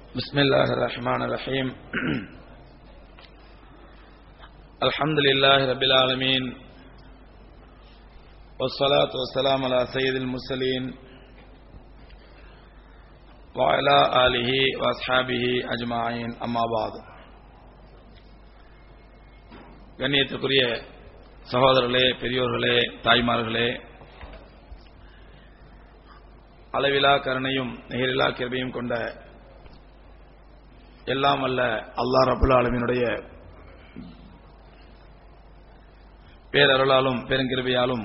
بسم الله الرحمن الرحيم الحمد لله رب العالمين والصلاة والسلام على سيد المرسلين وعلى آله وأصحابه أجمعين أما بعد கண்ணியத்துக்குரிய சகோதரர்களே பெரியோர்களே தாய்மார்களே அளவிலா கருணையும் நிகரிலா கிருபையும் கொண்ட எல்லாம் அல்ல அல்லா ரபுல் ஆலமினுடைய பேரருளாலும் பெருங்கிருபையாலும்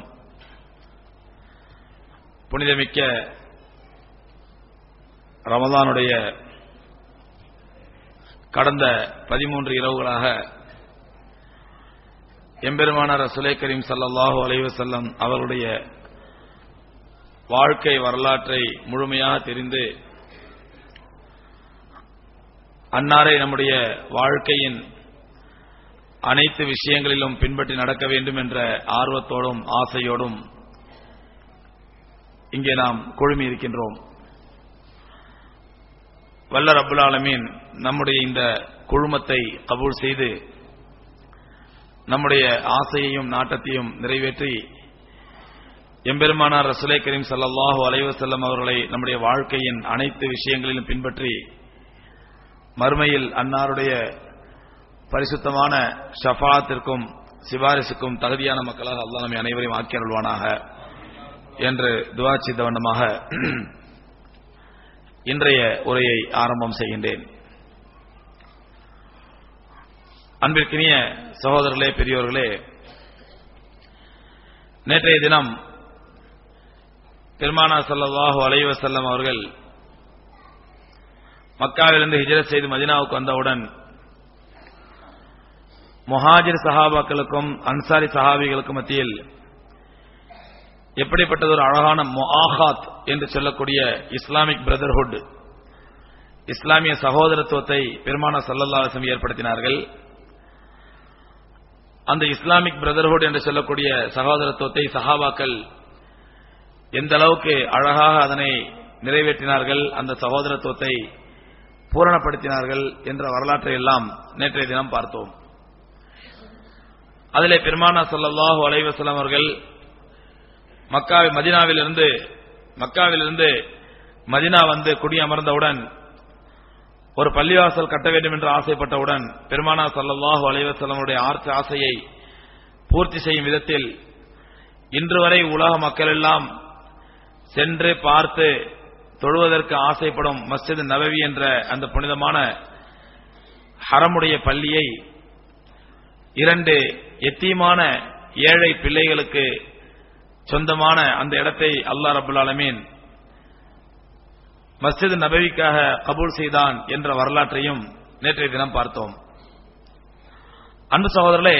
புனிதமிக்க ரமதானுடைய கடந்த பதிமூன்று இரவுகளாக எம்பெருமானார் ரசுலை கரீம் சல்லாஹூ அலைவசல்லம் அவர்களுடைய வாழ்க்கை வரலாற்றை முழுமையாக தெரிந்து அன்னாரை நம்முடைய வாழ்க்கையின் அனைத்து விஷயங்களிலும் பின்பற்றி நடக்க வேண்டும் என்ற ஆர்வத்தோடும் ஆசையோடும் இங்கே நாம் குழுமி இருக்கின்றோம் வல்ல ரபுல் ஆலமீன் நம்முடைய இந்த குழுமத்தை கபூல் செய்து நம்முடைய ஆசையையும் நாட்டத்தையும் நிறைவேற்றி எம்பெருமானார் ரசுலை கரீம் சல்லாஹூ அலைவசல்லம் அவர்களை நம்முடைய வாழ்க்கையின் அனைத்து விஷயங்களிலும் பின்பற்றி மறுமையில் அன்னாருடைய பரிசுத்தமான ஷஃபாத்திற்கும் சிபாரிசுக்கும் தகுதியான மக்களாக அல்லா நம்மை அனைவரையும் ஆக்கி அருள்வானாக என்று துவா செய்த வண்ணமாக இன்றைய உரையை ஆரம்பம் செய்கின்றேன் அன்பிற்கினிய சகோதரர்களே பெரியோர்களே நேற்றைய தினம் பெருமானா சல்லாஹூ அலைவசல்லம் அவர்கள் மக்காவிலிருந்து ஹிஜரத் செய்து மதினாவுக்கு வந்தவுடன் முஹாஜிர் சஹாபாக்களுக்கும் அன்சாரி சஹாபிகளுக்கும் மத்தியில் எப்படிப்பட்டது ஒரு அழகான முஆஹாத் என்று சொல்லக்கூடிய இஸ்லாமிக் பிரதர்ஹுட் இஸ்லாமிய சகோதரத்துவத்தை பெருமான சல்லல்லாசம் ஏற்படுத்தினார்கள் அந்த இஸ்லாமிக் பிரதர்ஹுட் என்று சொல்லக்கூடிய சகோதரத்துவத்தை சஹாபாக்கள் எந்த அளவுக்கு அழகாக அதனை நிறைவேற்றினார்கள் அந்த சகோதரத்துவத்தை பூரணப்படுத்தினார்கள் என்ற வரலாற்றை எல்லாம் நேற்றைய தினம் பார்த்தோம் அதிலே பெருமானா சல்லாஹூ அலைவசலம் அவர்கள் மக்காவி மதினாவிலிருந்து மக்காவிலிருந்து மதினா வந்து குடியமர்ந்தவுடன் ஒரு பள்ளிவாசல் கட்ட வேண்டும் என்று ஆசைப்பட்டவுடன் பெருமானா சல்லாஹூ அலைவசலமுடைய ஆர்த்த ஆசையை பூர்த்தி செய்யும் விதத்தில் இன்று வரை உலக மக்கள் எல்லாம் சென்று பார்த்து தொழுவதற்கு ஆசைப்படும் மஸ்ஜித் நபவி என்ற அந்த புனிதமான ஹரமுடைய பள்ளியை இரண்டு எத்தீமான ஏழை பிள்ளைகளுக்கு சொந்தமான அந்த இடத்தை அல்லா ரபுல் ஆலமீன் மஸ்ஜித் நபவிக்காக கபூல் செய்தான் என்ற வரலாற்றையும் நேற்றைய தினம் பார்த்தோம் அன்பு சகோதரர்களே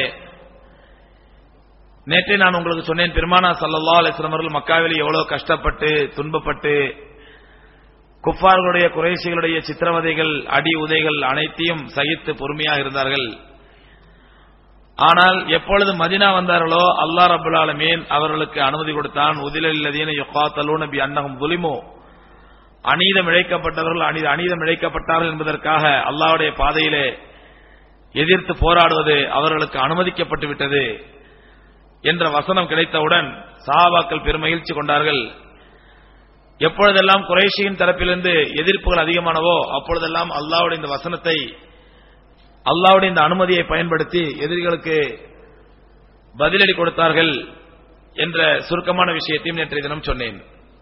நேற்றே நான் உங்களுக்கு சொன்னேன் பெருமானா சல்லா அலிஸ்லாம் அவர்கள் மக்காவில் எவ்வளவு கஷ்டப்பட்டு துன்பப்பட்டு குஃபார்களுடைய குறைசிகளுடைய சித்திரவதைகள் அடி உதைகள் அனைத்தையும் சகித்து பொறுமையாக இருந்தார்கள் ஆனால் எப்பொழுது மதினா வந்தார்களோ அல்லா ரபுல் ஆலமீன் அவர்களுக்கு அனுமதி கொடுத்தான் உதிலதீன யுகாத்தலூன் பி அன்னகம் துலிமோ அநீதம் இழைக்கப்பட்டவர்கள் அநீத அநீதம் இழைக்கப்பட்டார்கள் என்பதற்காக அல்லாவுடைய பாதையிலே எதிர்த்து போராடுவது அவர்களுக்கு அனுமதிக்கப்பட்டு விட்டது என்ற வசனம் கிடைத்தவுடன் சஹாபாக்கள் பெருமகிழ்ச்சி கொண்டார்கள் எப்பொழுதெல்லாம் குறைஷியின் தரப்பிலிருந்து எதிர்ப்புகள் அதிகமானவோ அப்பொழுதெல்லாம் அல்லாவுடைய இந்த வசனத்தை அல்லாவுடைய இந்த அனுமதியை பயன்படுத்தி எதிரிகளுக்கு பதிலடி கொடுத்தார்கள் என்ற சுருக்கமான விஷயத்தையும் நேற்றைய தினம் சொன்னேன்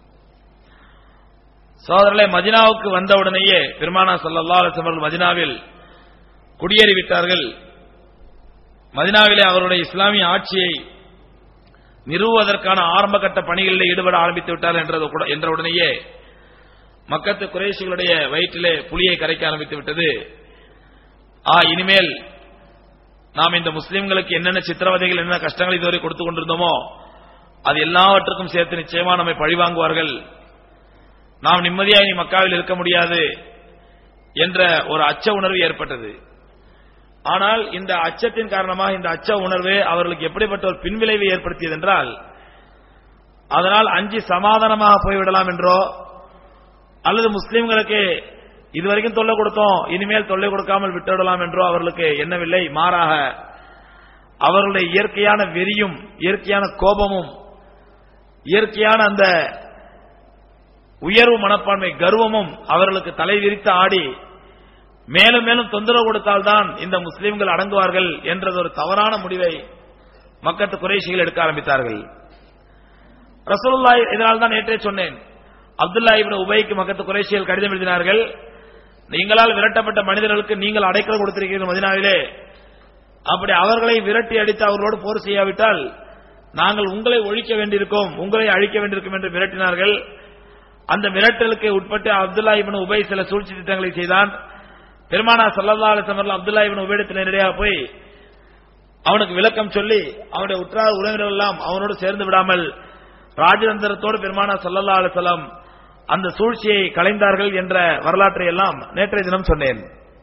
சோதரலை மதினாவுக்கு வந்தவுடனேயே பெருமானா சல்லா அலிசமர்கள் மதினாவில் குடியேறிவிட்டார்கள் மதினாவிலே அவருடைய இஸ்லாமிய ஆட்சியை நிறுவுவதற்கான ஆரம்பகட்ட பணிகளில் ஈடுபட ஆரம்பித்து விட்டார் என்ற உடனேயே மக்கத்து குறைசிகளுடைய வயிற்றிலே புலியை கரைக்க ஆரம்பித்து விட்டது ஆ இனிமேல் நாம் இந்த முஸ்லிம்களுக்கு என்னென்ன சித்திரவதைகள் என்னென்ன கஷ்டங்கள் இதுவரை கொடுத்துக் கொண்டிருந்தோமோ அது எல்லாவற்றுக்கும் சேர்த்து நிச்சயமா நம்மை பழிவாங்குவார்கள் நாம் நிம்மதியாக இனி மக்காவில் இருக்க முடியாது என்ற ஒரு அச்ச உணர்வு ஏற்பட்டது ஆனால் இந்த அச்சத்தின் காரணமாக இந்த அச்ச உணர்வு அவர்களுக்கு எப்படிப்பட்ட ஒரு பின்விளைவை ஏற்படுத்தியது என்றால் அதனால் அஞ்சு சமாதானமாக போய்விடலாம் என்றோ அல்லது முஸ்லிம்களுக்கு இதுவரைக்கும் தொல்லை கொடுத்தோம் இனிமேல் தொல்லை கொடுக்காமல் விட்டுவிடலாம் என்றோ அவர்களுக்கு எண்ணவில்லை மாறாக அவர்களுடைய இயற்கையான வெறியும் இயற்கையான கோபமும் இயற்கையான அந்த உயர்வு மனப்பான்மை கர்வமும் அவர்களுக்கு தலை விரித்து ஆடி மேலும் மேலும் தொந்தரவு கொடுத்தால்தான் இந்த முஸ்லிம்கள் அடங்குவார்கள் என்றது ஒரு தவறான முடிவை மக்கத்து குறைஷிகள் எடுக்க ஆரம்பித்தார்கள் ரசூலுல்லாஹ் இதனால் தான் நேற்றே சொன்னேன் அப்துல்லா இப்னு உபைக்கு மக்கத்து குறைஷிகள் கடிதம் எழுதினார்கள் நீங்களால் விரட்டப்பட்ட மனிதர்களுக்கு நீங்கள் அடைக்கலம் கொடுத்திருக்கிறீர்கள் மதினாவிலே அப்படி அவர்களை விரட்டி அடித்து அவர்களோடு போர் செய்யாவிட்டால் நாங்கள் உங்களை ஒழிக்க வேண்டியிருக்கோம் உங்களை அழிக்க வேண்டியிருக்கும் என்று மிரட்டினார்கள் அந்த மிரட்டலுக்கு உட்பட்டு அப்துல்லா இப்னு உபை சில சூழ்ச்சி திட்டங்களை செய்தான் பெருமானா சல்லல்லா அலிசமர்கள் அப்துல்லா இப்னு உபைடத்தில் நேரடியாக போய் அவனுக்கு விளக்கம் சொல்லி அவனுடைய உற்றார் உறவினர்கள் எல்லாம் அவனோடு சேர்ந்து விடாமல் ராஜதந்திரத்தோடு பெருமானா சல்லல்லா அலிசல்லாம் அந்த சூழ்ச்சியை கலைந்தார்கள் என்ற வரலாற்றை எல்லாம் நேற்றைய தினம் சொன்னேன்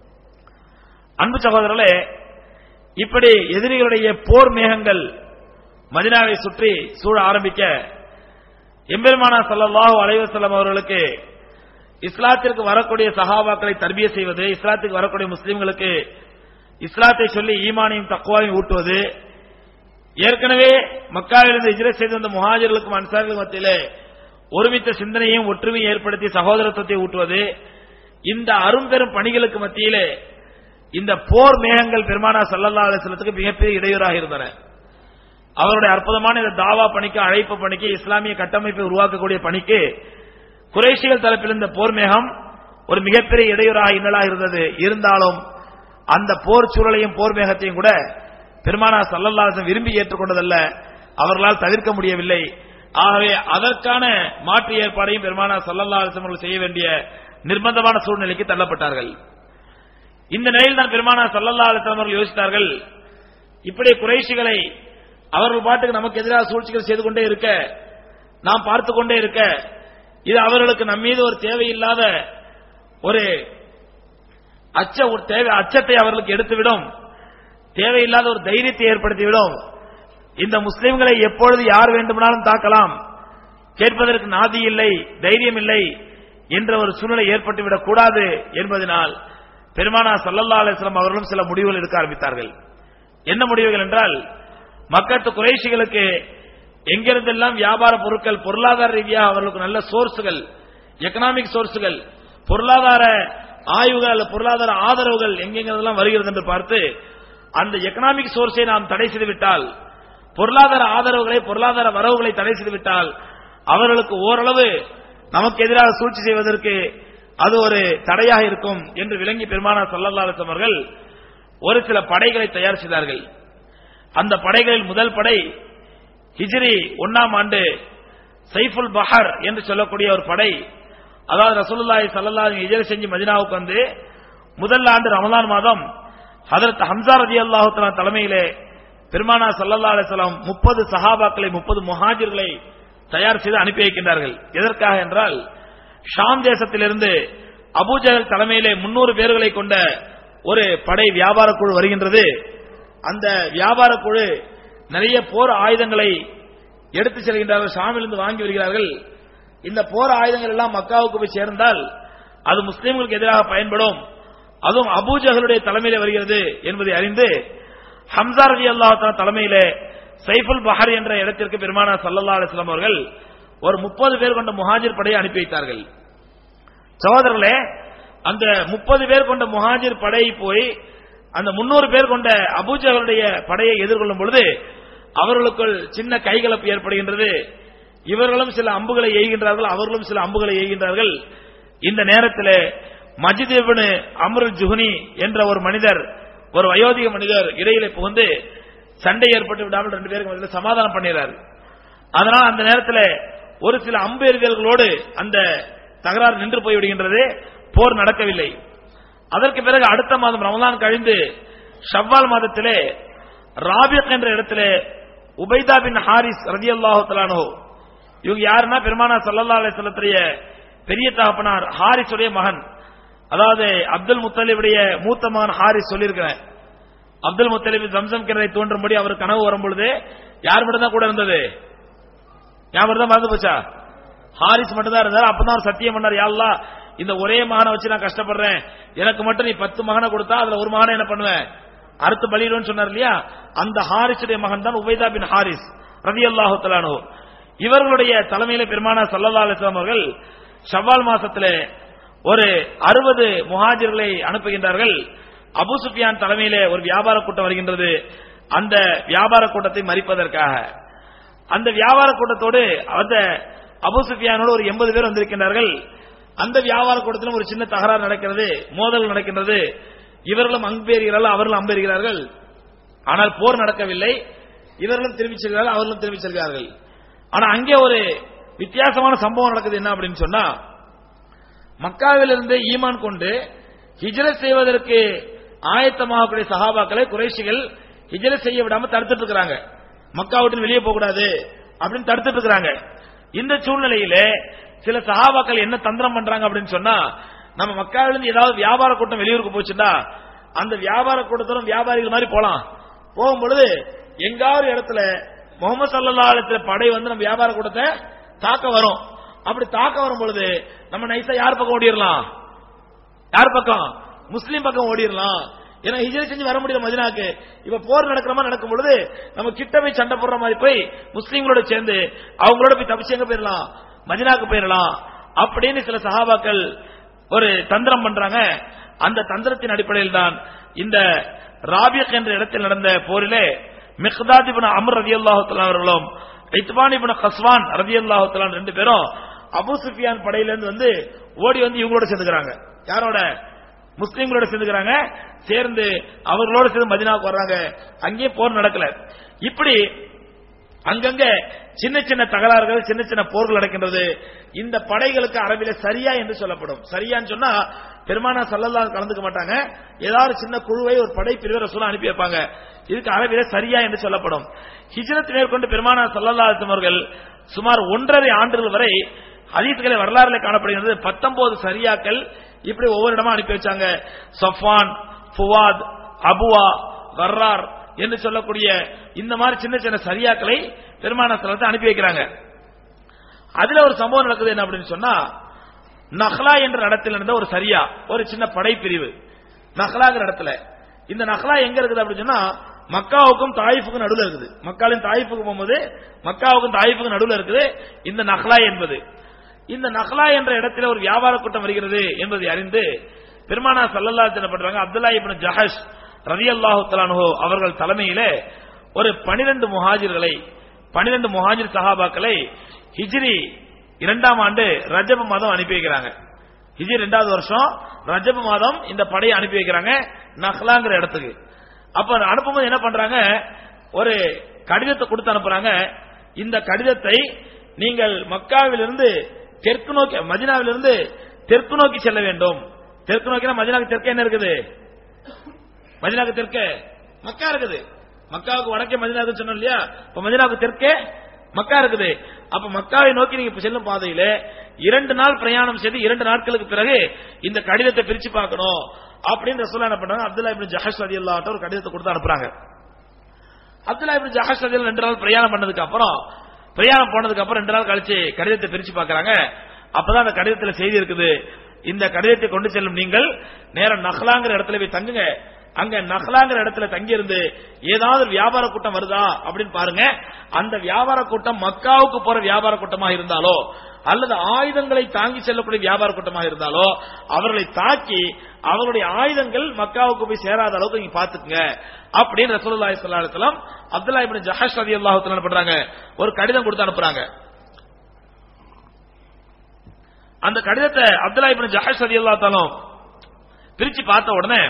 அன்பு சகோதரர்களே இப்படி எதிரிகளுடைய போர் மேகங்கள் மதினாவை சுற்றி சூழ ஆரம்பிக்க எம்பெருமானா சல்லல்லாஹு அலைவசல்லம் அவர்களுக்கு இஸ்லாத்திற்கு வரக்கூடிய சஹாபாக்களை தர்பிய செய்வது இஸ்லாத்துக்கு வரக்கூடிய முஸ்லிம்களுக்கு இஸ்லாத்தை சொல்லி ஈமானையும் தக்குவாவையும் ஊட்டுவது ஏற்கனவே மக்காவிலிருந்து இஜ்ர செய்த அந்த முஹாஜர்களுக்கும் அன்சாரிகளுக்கும் மத்தியிலே ஒருமித்த சிந்தனையும் ஒற்றுமையை ஏற்படுத்தி சகோதரத்துவத்தை ஊட்டுவது இந்த அரும்பெரும் பணிகளுக்கு மத்தியிலே இந்த போர் மேகங்கள் பெருமானா சல்லல்லா அலிஸ்லத்துக்கு மிகப்பெரிய இடையூறாக இருந்தன அவருடைய அற்புதமான இந்த தாவா பணிக்கு அழைப்பு பணிக்கு இஸ்லாமிய கட்டமைப்பை உருவாக்கக்கூடிய பணிக்கு குறைஷிகள் தரப்பில் இந்த போர் மேகம் ஒரு மிகப்பெரிய இடையூறாக இன்னலாக இருந்தது இருந்தாலும் அந்த போர் சூழலையும் போர் மேகத்தையும் கூட பெருமானா சல்லல்லாசம் விரும்பி ஏற்றுக்கொண்டதல்ல அவர்களால் தவிர்க்க முடியவில்லை ஆகவே அதற்கான மாற்று ஏற்பாடையும் பெருமானா சல்லல்லா அவர்கள் செய்ய வேண்டிய நிர்பந்தமான சூழ்நிலைக்கு தள்ளப்பட்டார்கள் இந்த நிலையில் தான் பெருமானா சல்லல்லா அலிஸ்லாம் அவர்கள் யோசித்தார்கள் இப்படி குறைஷிகளை அவர்கள் பாட்டுக்கு நமக்கு எதிராக சூழ்ச்சிகள் செய்து கொண்டே இருக்க நாம் பார்த்து கொண்டே இருக்க இது அவர்களுக்கு நம் மீது ஒரு தேவையில்லாத ஒரு அச்ச ஒரு தேவை அச்சத்தை அவர்களுக்கு எடுத்துவிடும் தேவையில்லாத ஒரு தைரியத்தை ஏற்படுத்திவிடும் இந்த முஸ்லிம்களை எப்பொழுது யார் வேண்டுமானாலும் தாக்கலாம் கேட்பதற்கு நாதி இல்லை தைரியம் இல்லை என்ற ஒரு சூழ்நிலை ஏற்பட்டுவிடக் கூடாது என்பதனால் பெருமானா சல்லல்லா அலிஸ்லாம் அவர்களும் சில முடிவுகள் எடுக்க ஆரம்பித்தார்கள் என்ன முடிவுகள் என்றால் மக்கத்து குறைஷிகளுக்கு எங்கிருந்தெல்லாம் வியாபார பொருட்கள் பொருளாதார ரீதியாக அவர்களுக்கு நல்ல சோர்ஸுகள் எக்கனாமிக் சோர்ஸுகள் பொருளாதார ஆய்வுகள் பொருளாதார ஆதரவுகள் எங்கெங்கெல்லாம் வருகிறது என்று பார்த்து அந்த எக்கனாமிக் சோர்ஸை நாம் தடை செய்துவிட்டால் பொருளாதார ஆதரவுகளை பொருளாதார வரவுகளை தடை செய்துவிட்டால் அவர்களுக்கு ஓரளவு நமக்கு எதிராக சூழ்ச்சி செய்வதற்கு அது ஒரு தடையாக இருக்கும் என்று விளங்கி பெருமானா சல்லல்லாஸ் அவர்கள் ஒரு சில படைகளை தயார் செய்தார்கள் அந்த படைகளில் முதல் படை ஹிஜ்ரி ஒன்னாம் ஆண்டு சைஃபுல் பஹர் என்று சொல்லக்கூடிய ஒரு படை அதாவது ரசூலுல்லாஹி ஸல்லல்லாஹு அலைஹி ஹிஜ்ரி செஞ்சு மதீனாவுக்கு வந்து முதல் ஆண்டு ரமலான் மாதம் ஹதரத் ஹம்சா ரலியல்லாஹு தஆலா தலைமையிலே பெருமானா ஸல்லல்லாஹு அலைஹி வஸல்லம் 30 சஹாபாக்களை 30 முஹாஜிர்களை தயார் செய்து அனுப்பி வைக்கின்றார்கள் எதற்காக என்றால் ஷாம் தேசத்திலிருந்து அபூஜகல் தலைமையிலே 300 பேர்களை கொண்ட ஒரு படை வியாபார குழு வருகின்றது அந்த வியாபார குழு நிறைய போர் ஆயுதங்களை எடுத்து செல்கின்றார்கள் ஷாமிலிருந்து வாங்கி வருகிறார்கள் இந்த போர் ஆயுதங்கள் எல்லாம் மக்காவுக்கு போய் சேர்ந்தால் அது முஸ்லிம்களுக்கு எதிராக பயன்படும் அதுவும் அபூஜகளுடைய தலைமையிலே வருகிறது என்பதை அறிந்து ஹம்சா ரவி அல்லா தலைமையிலே சைஃபுல் பஹர் என்ற இடத்திற்கு பெருமானா சல்லல்லா அலிஸ்லாம் அவர்கள் ஒரு முப்பது பேர் கொண்ட முஹாஜிர் படையை அனுப்பி வைத்தார்கள் சகோதரர்களே அந்த முப்பது பேர் கொண்ட முஹாஜிர் படை போய் அந்த முன்னூறு பேர் கொண்ட அபூஜகளுடைய படையை எதிர்கொள்ளும் பொழுது அவர்களுக்குள் சின்ன கைகலப்பு ஏற்படுகின்றது இவர்களும் சில அம்புகளை எய்கின்றார்கள் அவர்களும் சில அம்புகளை எய்கின்றார்கள் இந்த நேரத்தில் மஜித் இப்னு அம்ருல் ஜுஹனி என்ற ஒரு மனிதர் ஒரு வயோதிக மனிதர் இடையிலே புகுந்து சண்டை ஏற்பட்டு விடாமல் ரெண்டு பேருக்கு மத்தியில் சமாதானம் பண்ணிடுறாரு அதனால் அந்த நேரத்தில் ஒரு சில அம்பு எறிதல்களோடு அந்த தகராறு நின்று போய்விடுகின்றது போர் நடக்கவில்லை அதற்கு பிறகு அடுத்த மாதம் ரமலான் கழிந்து ஷவ்வால் மாதத்திலே ராபிக் என்ற இடத்திலே உபைதா பின் ஹாரிஸ் ரதி அல்லாஹு இவங்க யாருன்னா பெருமானா சல்லல்லா அலிஸ்லத்துடைய பெரிய தகப்பனார் ஹாரிஸுடைய மகன் அதாவது அப்துல் முத்தலிபுடைய மூத்த மகன் ஹாரிஸ் சொல்லியிருக்கிறேன் அப்துல் முத்தலிப் ஜம்சம் கிணறை தோன்றும்படி அவர் கனவு வரும்பொழுது யார் மட்டும் தான் கூட இருந்தது யார் மட்டும் தான் மறந்து போச்சா ஹாரிஸ் மட்டும் தான் இருந்தார் அப்பதான் அவர் சத்தியம் பண்ணார் யாழ்லா இந்த ஒரே மகனை வச்சு நான் கஷ்டப்படுறேன் எனக்கு மட்டும் நீ பத்து மகனை கொடுத்தா அதுல ஒரு மகனை என்ன பண்ணுவேன் அறுத்து பலியிடுவேன்னு சொன்னார் இல்லையா அந்த ஹாரிஸுடைய மகன் தான் உபைதா பின் ஹாரிஸ் ரவி அல்லாஹு தலானு இவர்களுடைய தலைமையில பெருமானா சல்லல்லா அலிஸ்லாம் அவர்கள் ஷவ்வால் மாசத்திலே ஒரு அறுபது முஹாஜிர்களை அனுப்புகின்றார்கள் அபு சுஃபியான் தலைமையிலே ஒரு வியாபார கூட்டம் வருகின்றது அந்த வியாபார கூட்டத்தை மறிப்பதற்காக அந்த வியாபார கூட்டத்தோடு அந்த அபு சுஃபியானோடு ஒரு எண்பது பேர் வந்திருக்கின்றார்கள் அந்த வியாபார கூட்டத்திலும் ஒரு சின்ன தகராறு நடக்கிறது மோதல் நடக்கின்றது இவர்களும் அம்பேறுகிறார்கள் அவர்களும் அம்பேறுகிறார்கள் ஆனால் போர் நடக்கவில்லை இவர்களும் திரும்பி செல்கிறார்கள் அவர்களும் திரும்பி செல்கிறார்கள் ஆனா அங்கே ஒரு வித்தியாசமான சம்பவம் நடக்குது என்ன அப்படின்னு சொன்னா மக்காவிலிருந்து ஈமான் கொண்டு ஹிஜ்ரத் செய்வதற்கு ஆயத்தமாகக்கூடிய சஹாபாக்களை குறைஷிகள் ஹிஜ்ரத் செய்ய விடாம தடுத்துட்டு இருக்கிறாங்க மக்கா விட்டு வெளியே போக கூடாது அப்படின்னு தடுத்துட்டு இருக்கிறாங்க இந்த சூழ்நிலையில சில சஹாபாக்கள் என்ன தந்திரம் பண்றாங்க அப்படின்னு சொன்னா நம்ம மக்காவிலிருந்து ஏதாவது வியாபார கூட்டம் வெளியூருக்கு போச்சுன்னா அந்த வியாபார கூட்டத்தோட வியாபாரிகள் மாதிரி போலாம் போகும்பொழுது எங்காவது இடத்துல முகமது சல்லா இடத்துல படை வந்து நம்ம வியாபார கூட்டத்தை தாக்க வரும் அப்படி தாக்க வரும் பொழுது நம்ம நைஸா யார் பக்கம் ஓடிடலாம் யார் பக்கம் முஸ்லீம் பக்கம் ஓடிடலாம் ஏன்னா ஹிஜ்ரி செஞ்சு வர முடியல மதினாக்கு இப்ப போர் நடக்கிற மாதிரி நடக்கும் பொழுது நம்ம கிட்ட போய் சண்டை போடுற மாதிரி போய் முஸ்லீம்களோட சேர்ந்து அவங்களோட போய் தப்பிச்சு எங்க போயிடலாம் மதினாக்கு போயிடலாம் அப்படின்னு சில சஹாபாக்கள் ஒரு தந்திரம் பண்றாங்க அந்த தந்திரத்தின் அடிப்படையில் தான் இந்த ராபியக் என்ற இடத்தில் நடந்த போரிலே மிக்தாத் இப்னு அம்ர் ரலியல்லாஹு தஆலா அவர்களும் இத்பான் இப்னு கஸ்வான் ரலியல்லாஹு தஆலா ரெண்டு பேரும் அபூ சுஃபியான் படையிலிருந்து வந்து ஓடி வந்து இவங்களோட சேர்ந்துக்கிறாங்க யாரோட முஸ்லீம்களோட சேர்ந்துக்கிறாங்க சேர்ந்து அவர்களோட சேர்ந்து மதினாவுக்கு வர்றாங்க அங்கேயே போர் நடக்கல இப்படி அங்கங்க சின்ன சின்ன தகராறுகள் சின்ன சின்ன போர்கள் நடக்கின்றது இந்த படைகளுக்கு அரபில சரியா என்று சொல்லப்படும் சரியான்னு சொன்னா பெருமானா சல்லல்லா கலந்துக்க மாட்டாங்க ஏதாவது சின்ன குழுவை ஒரு படை பிரிவை ரசூலா அனுப்பி வைப்பாங்க இதுக்கு அரபில சரியா என்று சொல்லப்படும் ஹிஜ்ரத் மேற்கொண்டு பெருமானா சல்லல்லா அலிஸ்லாம் அவர்கள் சுமார் ஒன்றரை ஆண்டுகள் வரை ஹதீஸ்களை வரலாறுல காணப்படுகிறது பத்தொன்பது சரியாக்கள் இப்படி ஒவ்வொரு இடமா அனுப்பி வச்சாங்க சஃபான் ஃபுவாத் அபுவா கர்ரார் என்று சொல்லக்கூடிய இந்த மாதிரி சின்ன சின்ன சரியாக்களை பெருமான ஸ்தலத்தை அனுப்பி வைக்கிறாங்க அதுல ஒரு சம்பவம் நடக்குது என்ன அப்படின்னு சொன்னா நஹ்லா என்ற இடத்துல இருந்த ஒரு சரியா ஒரு சின்ன படைப்பிரிவு நஹ்லாங்கிற இடத்துல இந்த நஹ்லா எங்க இருக்குது அப்படின்னு சொன்னா மக்காவுக்கும் தாயிஃபுக்கும் நடுவில் இருக்குது மக்காலின் தாயிஃபுக்கு போகும்போது மக்காவுக்கும் தாயிஃபுக்கும் நடுவில் இருக்குது இந்த நஹ்லா என்பது இந்த நஹ்லா என்ற இடத்துல ஒரு வியாபார கூட்டம் வருகிறது என்பதை அறிந்து பெருமானா சல்லல்லா என்ன பண்றாங்க அப்துல்லா இப்னு ஜஹஷ் ரதி அல்லாஹு தலானு அவர்கள் தலைமையிலே ஒரு பனிரெண்டு முஹாஜிர்களை பனிரெண்டு முஹாஜிர் சஹாபாக்களை ஹிஜ்ரி இரண்டாம் ஆண்டு ரஜப மாதம் அனுப்பி வைக்கிறாங்க ஹிஜ்ரி இரண்டாவது வருஷம் ரஜப மாதம் இந்த படையை அனுப்பி வைக்கிறாங்க நஹ்லாங்கிற இடத்துக்கு அப்ப அனுப்பும்போது என்ன பண்றாங்க ஒரு கடிதத்தை கொடுத்து அனுப்புறாங்க இந்த கடிதத்தை நீங்கள் மக்காவிலிருந்து தெற்கு நோக்கி மதினாவிலிருந்து தெற்கு நோக்கி செல்ல வேண்டும் தெற்கு நோக்கினா மதினாவுக்கு தெற்கு என்ன இருக்குது மதினாவுக்கு தெற்கே மக்கா இருக்குது மக்காவுக்கு வடக்கே மதினாவுக்கு சொன்னோம் இல்லையா இப்ப மதினாவுக்கு தெற்கே மக்கா இருக்குது அப்ப மக்காவை நோக்கி நீங்க இப்ப செல்லும் பாதையில இரண்டு நாள் பிரயாணம் செய்து இரண்டு நாட்களுக்கு பிறகு இந்த கடிதத்தை பிரிச்சு பார்க்கணும் அப்படின்னு ரசூலா என்ன பண்றாங்க அப்துல்லா இப்னு ஜஹஷ் ரலியல்லாஹு ஒரு கடிதத்தை கொடுத்து அனுப்புறாங்க அப்துல்லா இப்னு ஜஹஷ் ரலியல்லாஹு ரெண்டு நாள் பிரயாணம் பண்ணதுக்கு அப்புறம் பிரயாணம் போனதுக்கு அப்புறம் ரெண்டு நாள் கழிச்சு கடிதத்தை பிரிச்சு பார்க்கறாங்க அப்பதான் அந்த கடிதத்துல செய்தி இருக்குது இந்த கடிதத்தை கொண்டு செல்லும் நீங்கள் நேரம் நஹ்லாங்கிற இடத்துல போய் தங்குங்க அங்க நஹ்லாங்கிற இடத்துல தங்கி இருந்து ஏதாவது ஒரு வியாபார கூட்டம் வருதா அப்படின்னு பாருங்க அந்த வியாபார கூட்டம் மக்காவுக்கு போற வியாபார கூட்டமாக இருந்தாலோ அல்லது ஆயுதங்களை தாங்கி செல்லக்கூடிய வியாபார கூட்டமாக இருந்தாலோ அவர்களை தாக்கி அவருடைய ஆயுதங்கள் மக்காவுக்கு போய் சேராத அளவுக்கு நீங்க பாத்துக்குங்க அப்படின்னு ரசூலுல்லாஹி ஸல்லல்லாஹு அலைஹி வஸல்லம் அப்துல்லா இப்னு ஜஹஷ் ரலியல்லாஹு தஆலா பண்றாங்க ஒரு கடிதம் கொடுத்து அனுப்புறாங்க அந்த கடிதத்தை அப்துல்லா இப்னு ஜஹஷ் ரலியல்லாஹு தஆலா பிரிச்சு பார்த்த உடனே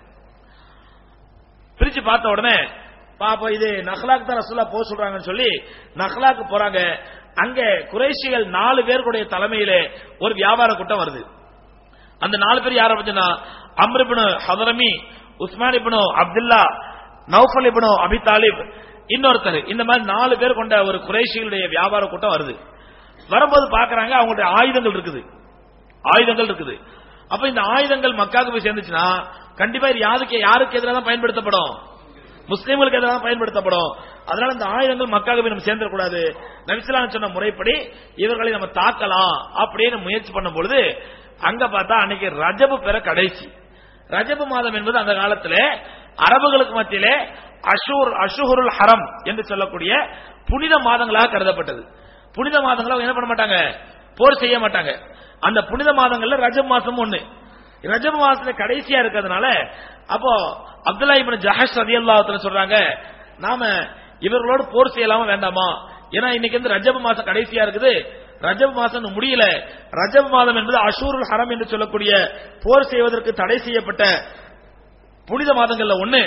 பிரிச்சு பார்த்த உடனே பாப்பா இது நஹ்லாக்கு தான் ரசூலா போக சொல்றாங்கன்னு சொல்லி நஹ்லாக்கு போறாங்க அங்க குறைஷிகள் நாலு பேருடைய தலைமையிலே ஒரு வியாபார கூட்டம் வருது அந்த நாலு பேர் யார பத்தினா அம்ர் இப்னு ஹதரமி உஸ்மான் இப்னு அப்துல்லா நௌஃபல் இப்னு அபி தாலிப் இன்னொருத்தர் இந்த மாதிரி நாலு பேர் கொண்ட ஒரு குறைஷிகளுடைய வியாபார கூட்டம் வருது வரும்போது பாக்குறாங்க அவங்களுடைய ஆயுதங்கள் இருக்குது ஆயுதங்கள் இருக்குது அப்ப இந்த ஆயுதங்கள் மக்காவுக்கு போய் சேர்ந்துச்சுன்னா கண்டிப்பா இது யாருக்கு யாருக்கு எதிராக தான் பயன்படுத்தப்படும் முஸ்லீம்களுக்கு எதிராக பயன்படுத்தப்படும் அதனால இந்த ஆயுதங்கள் மக்காக போய் நம்ம சேர்ந்துடக்கூடாது நபிசுலாம் சொன்ன முறைப்படி இவர்களை நம்ம தாக்கலாம் அப்படின்னு முயற்சி பண்ணும் பொழுது அங்க பார்த்தா அன்னைக்கு ரஜபு பெற கடைசி ரஜபு மாதம் என்பது அந்த காலத்திலே அரபுகளுக்கு மத்தியிலே அஷூர் அஷுஹருல் ஹரம் என்று சொல்லக்கூடிய புனித மாதங்களாக கருதப்பட்டது புனித மாதங்களை அவங்க என்ன பண்ண மாட்டாங்க போர் செய்ய மாட்டாங்க அந்த புனித மாதங்கள்ல ரஜப் மாசம் ஒண்ணு ரஜப் மாசத்துல கடைசியா இருக்கிறதுனால அப்போ அப்துல்லா இப்னு ஜஹஷ் ரலியல்லாஹு சொல்றாங்க நாம இவர்களோடு போர் செய்யலாமா வேண்டாமா ஏன்னா இன்னைக்கு வந்து ரஜப் மாசம் கடைசியா இருக்குது ரஜப் மாசம் இன்னும் முடியல ரஜப் மாதம் என்பது அஷூருல் ஹரம் என்று சொல்லக்கூடிய போர் செய்வதற்கு தடை செய்யப்பட்ட புனித மாதங்கள்ல ஒண்ணு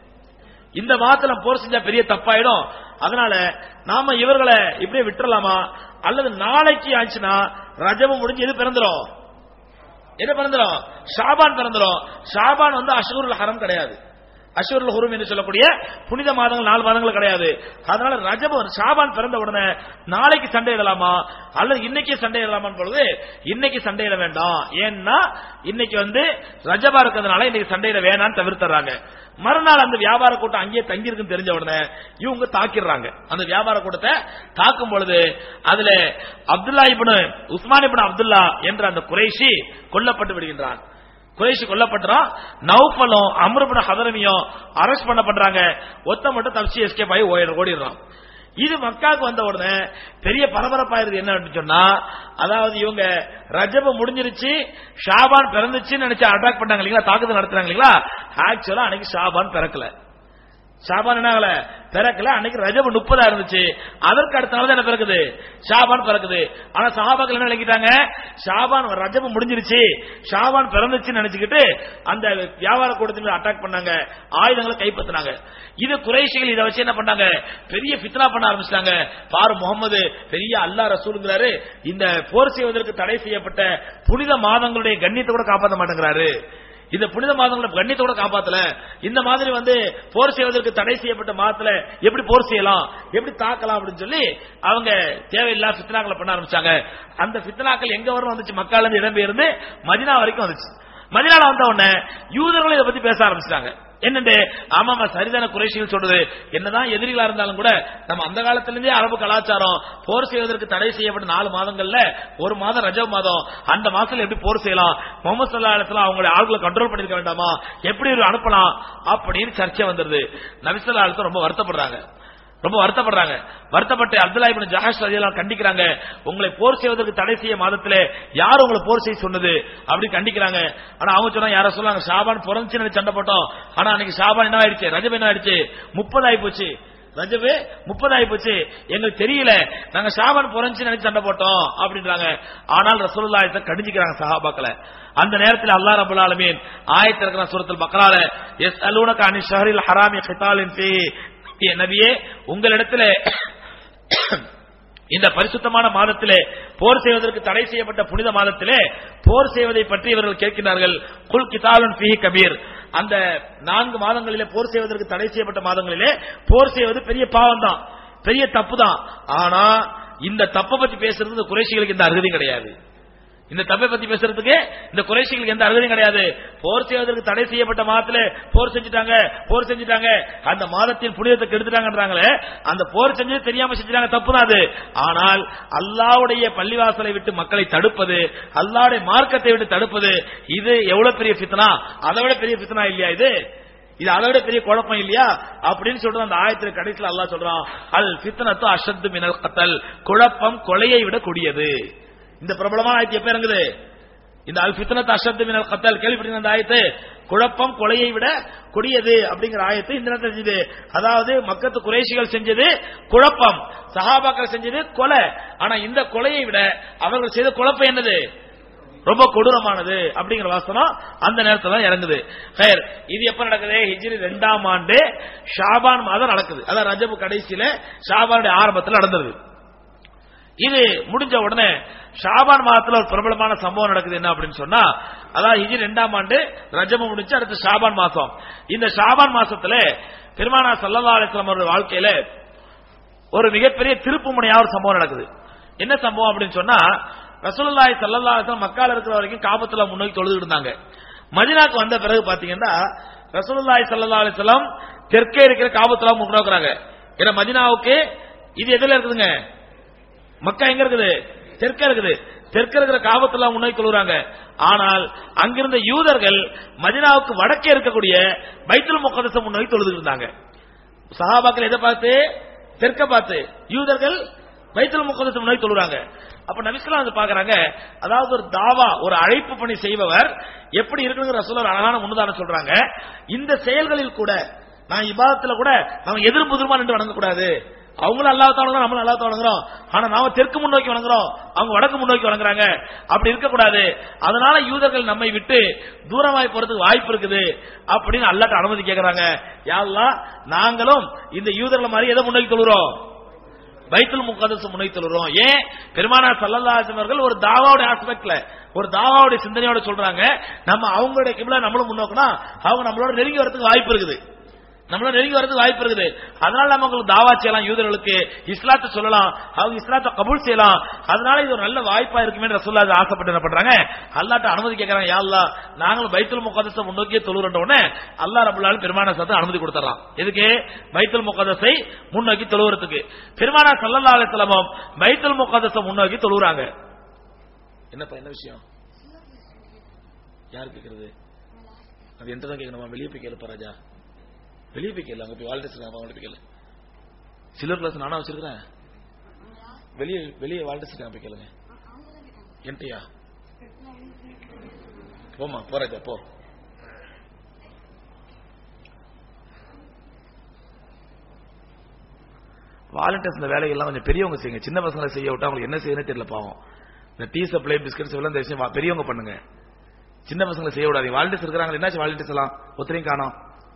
இந்த மாதத்துல போர் செஞ்சா பெரிய தப்பாயிடும் அதனால நாம இவர்களை இப்படியே விட்டுறலாமா அல்லது நாளைக்கு ஆச்சுன்னா ரஜபம் முடிஞ்சு எது பிறந்துரும் என்ன பிறந்துரும் ஷாபான் பிறந்துரும் ஷாபான் வந்து அஷூருல் ஹரம் கிடையாது அஷூருல் ஹுரும் என்று சொல்லக்கூடிய புனித மாதங்கள் நாலு மாதங்கள் கிடையாது அதனால ரஜபம் ஷாபான் பிறந்த உடனே நாளைக்கு சண்டை இடலாமா அல்லது இன்னைக்கு சண்டை இடலாமான்னு பொழுது இன்னைக்கு சண்டையிட வேண்டாம் ஏன்னா இன்னைக்கு வந்து ரஜபா இருக்கிறதுனால இன்னைக்கு சண்டையிட வேணாம்னு தவிர்த்துறாங்க மறுநாள் அந்த வியாபார கூட்டம் அங்கேயே தங்கி இருக்குன்னு தெரிஞ்ச உடனே இவங்க தாக்கிடுறாங்க அந்த வியாபார கூட்டத்தை தாக்கும் பொழுது அதுல அப்துல்லா இப்னு உஸ்மான் இப்னு அப்துல்லா என்ற அந்த குறைஷி கொல்லப்பட்டு விடுகின்றான் குறைஷி கொல்லப்பட்டுறான் நௌஃபலும் அம்ருபின் ஹதரமியும் அரெஸ்ட் பண்ணப்படுறாங்க ஒத்த மட்டும் தப்பிச்சு எஸ்கேப் ஆகி ஓடி- ஓடிடுறான் இது மக்காவுக்கு வந்த உடனே பெரிய பரபரப்பாயிருது என்ன அப்படின்னு சொன்னா அதாவது இவங்க ரஜப முடிஞ்சிருச்சு ஷாபான் பிறந்துச்சுன்னு நினைச்சு அட்டாக் பண்ணாங்க இல்லைங்களா தாக்குதல் நடத்துறாங்க இல்லைங்களா ஆக்சுவலா அன்னைக்கு ஷாபான் பிறக்கல ஷாபான் என்ன ஆகல பிறக்கல அன்னைக்கு ரஜப முப்பதா இருந்துச்சு அதற்கு அடுத்த நாள் தான் என்ன பிறக்குது ஷாபான் பிறக்குது ஆனா சஹாபாக்கள் என்ன நினைக்கிட்டாங்க ஷாபான் ரஜப முடிஞ்சிருச்சு ஷாபான் பிறந்துச்சுன்னு நினைச்சுக்கிட்டு அந்த வியாபார கூடத்துல அட்டாக் பண்ணாங்க ஆயுதங்களை கைப்பற்றினாங்க இது குறைஷிகள் இதை வச்சு என்ன பண்ணாங்க பெரிய ஃபித்னா பண்ண ஆரம்பிச்சிட்டாங்க பாரு முகமது பெரிய அல்லாஹ் ரசூலுங்கிறாரு இந்த போர் செய்வதற்கு தடை செய்யப்பட்ட புனித மாதங்களுடைய கண்ணியத்தை கூட காப்பாற்ற மாட்டேங்கிறாரு இந்த புனித மாதங்களோட கண்ணியத்தை கூட காப்பாத்தல இந்த மாதிரி வந்து போர் செய்வதற்கு தடை செய்யப்பட்ட மாதத்துல எப்படி போர் செய்யலாம் எப்படி தாக்கலாம் அப்படின்னு சொல்லி அவங்க தேவையில்லா ஃபித்னாக்களை பண்ண ஆரம்பிச்சாங்க அந்த ஃபித்னாக்கள் எங்க வரும் வந்துச்சு மக்கள் இருந்து இடம்பெயர்ந்து மதினா வரைக்கும் வந்துச்சு மதினால வந்த உடனே யூதர்களும் இதை பத்தி பேச ஆரம்பிச்சிட்டாங்க என்னண்டு ஆமாமா சரிதான குறைஷிகள் சொல்றது என்னதான் எதிரிகளா இருந்தாலும் கூட நம்ம அந்த காலத்துல இருந்தே அரபு கலாச்சாரம் போர் செய்வதற்கு தடை செய்யப்பட்ட நாலு மாதங்கள்ல ஒரு மாதம் ரஜப் மாதம் அந்த மாசத்துல எப்படி போர் செய்யலாம் முகமது சல்லா அலுவலாம் அவங்களுடைய ஆள்களை கண்ட்ரோல் பண்ணிருக்க வேண்டாமா எப்படி இவரை அனுப்பலாம் அப்படின்னு சர்ச்சை வந்துருது நபிசல்லா அலுவலம் ரொம்ப வருத்தப்படுறாங்க ரொம்ப வருத்தப்படுறாங்க வருத்தப்பட்டு அப்துல்லா இப்னு ஜஹாஷ் ரலியல்லாஹு கண்டிக்கிறாங்க உங்களை போர் செய்வதற்கு தடை செய்ய மாதத்திலே யார் உங்களை போர் செய்ய சொன்னது அப்படி கண்டிக்கிறாங்க ஆனா அவங்க சொன்னா யார சொன்னாங்க ஷாபான் பிறந்துச்சு நினைச்சு சண்டை போட்டோம் ஆனா அன்னைக்கு ஷாபான் என்ன ஆயிடுச்சு ரஜப் என்ன ஆயிடுச்சு முப்பது ஆகி போச்சு ரஜபு முப்பது ஆகி போச்சு எங்களுக்கு தெரியல நாங்க ஷாபான் பிறந்துச்சு நினைச்சு சண்டை போட்டோம் அப்படின்றாங்க ஆனால் ரசூலுல்லாஹி கடிஞ்சிக்கிறாங்க சஹாபாக்களை அந்த நேரத்தில் அல்லாஹ் ரபுல் ஆலமீன் ஆயத்தில் இருக்கிற சூரத்தில் பக்ரால எஸ் அலூனக அனி ஷஹரில் ஹராமி ஹிதாலின் ஃபீ ஏ நபியே உங்களிடத்துல இந்த பரிசுத்தமான மாதத்திலே போர் செய்வதற்கு தடை செய்யப்பட்ட புனித மாதத்திலே போர் செய்வதை பற்றி இவர்கள் கேட்கிறார்கள் குல் கிதாலுன் ஃபீஹி கபீர் அந்த நான்கு மாதங்களிலே போர் செய்வதற்கு தடை செய்யப்பட்ட மாதங்களிலே போர் செய்வது பெரிய பாவம் தான் பெரிய தப்பு தான் ஆனா இந்த தப்பை பத்தி பேசுறது இந்த குறைஷிகளுக்கு இந்த அருகதி கிடையாது இந்த தப்பை பத்தி பேசுறதுக்கு இந்த குறைஷிகளுக்கு எந்த அருகதையும் கிடையாது போர் செய்வதற்கு தடை செய்யப்பட்ட மாதத்துல போர் செஞ்சுட்டாங்க போர் செஞ்சுட்டாங்க அந்த மாதத்தின் புனிதத்தை கெடுத்துட்டாங்கன்றாங்களே அந்த போர் செஞ்சது தெரியாம செஞ்சுட்டாங்க தப்பு தான் அது ஆனால் அல்லாவுடைய பள்ளிவாசலை விட்டு மக்களை தடுப்பது அல்லாவுடைய மார்க்கத்தை விட்டு தடுப்பது இது எவ்வளவு பெரிய பித்தனா அதை விட பெரிய பித்தனா இல்லையா இது இது அதை விட பெரிய குழப்பம் இல்லையா அப்படின்னு சொல்றது அந்த ஆயத்துல கடைசியில் அல்லாஹ் சொல்றான் அல் ஃபித்னத்து அஷத்து மினல் கத்தல் குழப்பம் கொலையை விட கொடியது இந்த பிரபலமான ஆயத்து எப்ப இறங்குது இந்த அல் ஃபித்னத் அஷத்து மினல் கத்தல் கேள்விப்பட்டீங்க அந்த ஆயத்து குழப்பம் கொலையை விட கொடியது அப்படிங்கிற ஆயத்து இந்த நேரத்தில் செஞ்சது அதாவது மக்கத்து குறைஷிகள் செஞ்சது குழப்பம் சஹாபாக்கள் செஞ்சது கொலை ஆனா இந்த கொலையை விட அவர்கள் செய்த குழப்பம் என்னது ரொம்ப கொடூரமானது அப்படிங்கிற வாசனம் அந்த நேரத்துல தான் இறங்குது ஹேர் இது எப்ப நடக்குது ஹிஜ்ரி ரெண்டாம் ஆண்டு ஷாபான் மாதம் நடக்குது அதான் ரஜபு கடைசியில ஷாபானுடைய ஆரம்பத்தில் நடந்தது இது முடிஞ்ச உடனே ஷாபான் மாதத்துல ஒரு பிரபலமான சம்பவம் நடக்குது என்ன அப்படின்னு சொன்னா அதாவது ஹிஜ்ரி ரெண்டாம் ஆண்டு ரஜபு முடிஞ்சு அடுத்து ஷாபான் மாசம் இந்த ஷாபான் மாசத்துல பெருமானா சல்லல்லா அலிஸ்லாம் அவருடைய வாழ்க்கையில ஒரு மிகப்பெரிய திருப்பு முனையா ஒரு சம்பவம் நடக்குது என்ன சம்பவம் அப்படின்னு சொன்னா ரசூலுல்லாஹி ஸல்லல்லாஹு அலைஹி வஸல்லம் மக்கால இருக்கிற வரைக்கும் காபத்துல முன்னோக்கி தொழுதுட்டு இருந்தாங்க மதீனாக்கு வந்த பிறகு பாத்தீங்கன்னா ரசூலுல்லாஹி ஸல்லல்லாஹு அலைஹி வஸல்லம் தெற்கே இருக்கிற காபத்துல முன்னோக்குறாங்க ஏன்னா மதீனாவுக்கு இது எதுல இருக்குதுங்க மக்கா எங்க இருக்குது தெற்கே இருக்குது தெற்கு இருக்கிற காபத்துல்லா முன்னோக்கி தொழுகிறாங்க ஆனால் அங்கிருந்த யூதர்கள் மதினாவுக்கு வடக்கே இருக்கக்கூடிய பைத்துல் முகதசம் முன்னோக்கி தொழுது இருந்தாங்க சஹாபாக்கள் எதை பார்த்து தெற்க பார்த்து யூதர்கள் பைத்துல் முகதசம் முன்னோக்கி தொழுகிறாங்க அப்ப நபிஸ்லாம் வந்து பாக்குறாங்க அதாவது ஒரு தாவா ஒரு அழைப்பு பணி செய்பவர் எப்படி இருக்கணுங்கிற சொல்ல ஒரு அழகான முன்னுதாரணம் சொல்றாங்க இந்த செயல்களில் கூட நான் இபாதத்துல கூட நம்ம எதிர் புதிரமா நின்று வணங்கக்கூடாது அவங்களும் அல்லா வணங்குறோம் நம்மளும் அல்லா வணங்குறோம் ஆனா நாம தெற்கு முன்னோக்கி வணங்குறோம் அவங்க வடக்கு முன்னோக்கி வணங்குறாங்க அப்படி இருக்கக்கூடாது அதனால யூதர்கள் நம்மை விட்டு தூரமாய் போறதுக்கு வாய்ப்பு இருக்குது அப்படின்னு அல்லாட்ட அனுமதி கேட்கறாங்க யாரெல்லாம் நாங்களும் இந்த யூதர்களை மாதிரி எதை முன்னோக்கி தொழுறோம் பைத்துல் முகதஸ் முனை தொழுறோம் ஏன் பெருமானா சல்லல்லாஹு அவர்கள் ஒரு தாவாவுடைய ஆஸ்பெக்ட்ல ஒரு தாவாவுடைய சிந்தனையோட சொல்றாங்க நம்ம அவங்களுடைய கிபிலா நம்மளும் முன்னோக்கினா அவங்க நம்மளோட நெருங்கி வரதுக்கு வாய்ப்பு இருக்குது நம்மளோட நெருங்கி வரதுக்கு வாய்ப்பு இருக்குது அதனால நம்ம உங்களுக்கு தாவா செய்யலாம் யூதர்களுக்கு இஸ்லாத்தை சொல்லலாம் அவங்க இஸ்லாத்தை கபூல் செய்யலாம் அதனால இது ஒரு நல்ல வாய்ப்பா இருக்குமே ரசூல்லா அது ஆசைப்பட்டு என்ன பண்றாங்க அல்லாட்ட அனுமதி கேட்கறாங்க யா அல்லாஹ் நாங்களும் பைத்துல் முகதஸை முன்னோக்கியே தொழுகின்ற உடனே அல்லாஹ் ரபுல்லாலும் பெருமான சத்து அனுமதி கொடுத்துறான் எதுக்கு பைத்துல் முகதஸை முன்னோக்கி தொழுகிறதுக்கு பெருமானா சல்லல்லா அலிஸ்லமும் பைத்துல் முகதஸை முன்னோக்கி தொழுகிறாங்க என்னப்பா என்ன விஷயம் யார் கேட்கறது அது என்கிட்ட தான் கேட்கணுமா வெளியே போய் கேளுப்பா ராஜா வெளியே போய் கேளு அங்க போய் வாழ்க்கை அவங்கள்ட்ட போய் கேளு சிலர் கிளாஸ் நானா வச்சிருக்கிறேன் வெளியே வெளியே வாழ்க்கை போய் கேளுங்க என்கிட்டயா போமா போறாஜா போ வாலண்டியர்ஸ் இந்த வேலைகள்லாம் கொஞ்சம் பெரியவங்க செய்யுங்க சின்ன பசங்களை செய்ய விட்டா அவங்களுக்கு என்ன செய்யணும்னு தெரியல பாவம் இந்த டீ சப்ளை பிஸ்கட்ஸ் எல்லாம் இந்த விஷயம் பெரியவங்க பண்ணுங்க சின்ன பசங்களை செய்ய விடாதீங்க வாலண்டியர்ஸ் இருக்கிறாங்க என்னாச்சு வாலண்டியர்ஸ் எல்லாம் ஒத்தரையும் காணோம்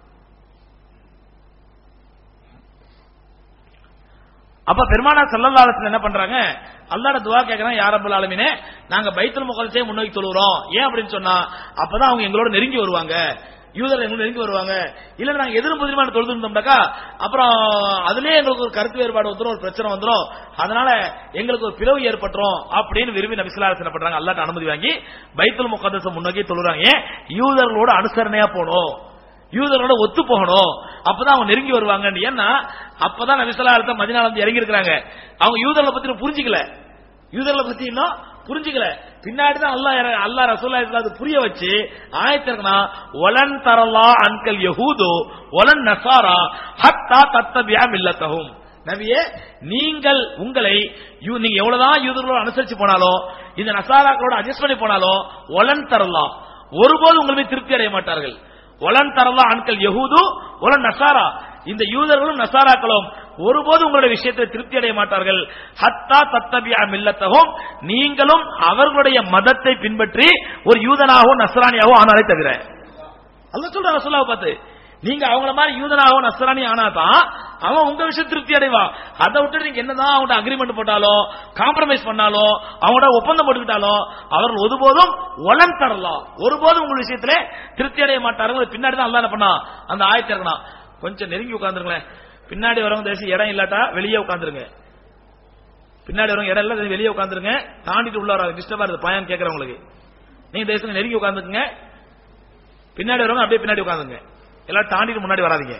அப்ப பெருமானா சல்லல்லாஹு என்ன பண்றாங்க அல்லாஹ்ட துவா கேக்குறாங்க யா ரப்பல் ஆலமீனே நாங்க பைத்துல் முகல்ஸே முன்னோக்கி தொழுகிறோம் ஏன் அப்படின்னு சொன்னா அப்பதான் அவங்க எங்களோட நெருங்கி வருவாங்க யூதர் எங்களோட நெருங்கி வருவாங்க இல்ல நாங்க எதிரும் புதிரமான தொழுது இருந்தோம்னாக்கா அப்புறம் அதுலயே எங்களுக்கு ஒரு கருத்து வேறுபாடு வந்துரும் ஒரு பிரச்சனை வந்துரும் அதனால எங்களுக்கு ஒரு பிளவு ஏற்பட்டுரும் அப்படின்னு விரும்பி நபிசுல்லாஸ் என்ன பண்றாங்க அல்லாட்ட அனுமதி வாங்கி பைத்துல் முகதசம் முன்னோக்கி தொழுறாங்க ஏன் யூதர்களோட அனுசரணையா போகணும் யூதரோட ஒத்து போகணும் அப்பதான் அவங்க நெருங்கி வருவாங்க ஏன்னா அப்பதான் நபிசல்லா அர்த்தம் மதினால வந்து இறங்கி இருக்காங்க அவங்க யூதர்களை பத்தி புரிஞ்சுக்கல யூதர்களை பத்தி இன்னும் புரிஞ்சுக்கல பின்னாடி தான் அல்லாஹ் இற- அல்லாஹ் ரசூல்லா அது புரிய வச்சு ஆயத்திற்குனா ஒலன் தரலா அன்கல் யஹூது ஒலன் நசாரா ஹத்தா தத்தபியா மில்லத்தகும் நபியே நீங்கள் உங்களை யூ- நீங்க எவ்வளவுதான் யூதர்களோட அனுசரிச்சு போனாலும் இந்த நசாராக்களோட அட்ஜஸ்ட் பண்ணி போனாலும் ஒலன் தரலாம் ஒருபோது உங்கள் மீது திருப்தி அடைய மாட்டார்கள் ஒலன் தரலா அன்கல் யஹூது ஒலன் நசாரா இந்த யூதர்களும் நசாராக்களும் ஒருபோது உங்களுடைய விஷயத்தை திருப்தி அடைய மாட்டார்கள் ஹத்தா தத்தபியா மில்லத்தகும் நீங்களும் அவர்களுடைய மதத்தை பின்பற்றி ஒரு யூதனாகவோ நசராணியாவோ ஆனாலே தவிர அல்ல சொல்ற ரசூலாவை பார்த்து நீங்க அவங்கள மாதிரி யூதனாகவோ நசராணி ஆனாதான் அவன் உங்க விஷயம் திருப்தி அடைவான் அதை விட்டு நீங்க என்னதான் அவங்கள்ட்ட அக்ரிமெண்ட் போட்டாலும் காம்ப்ரமைஸ் பண்ணாலும் அவங்களோட ஒப்பந்தம் போட்டுக்கிட்டாலும் அவர்கள் ஒருபோதும் ஒலன் தரலாம் ஒருபோதும் உங்க விஷயத்துல திருப்தி அடைய மாட்டார்கள் பின்னாடி தான் அல்லாஹ் என்ன பண்ணா அந்த ஆயத்தை இருக்கணும் கொஞ்சம் நெருங்கி உட்காந்துருங்களேன் பின்னாடி வரவங்க தேசி இடம் இல்லாட்டா வெளியே உட்காந்துருங்க பின்னாடி வரவங்க இடம் இல்ல வெளியே உட்காந்துருங்க தாண்டிட்டு உள்ள வராது டிஸ்டர்பா இருக்கு பயம் கேட்கறவங்களுக்கு நீங்க தேசம் நெருங்கி உட்காந்துக்குங்க பின்னாடி வரவங்க அப்படியே பின்னாடி உட்காந்துங்க எல்லாம் தாண்டிட்டு முன்னாடி வராதீங்க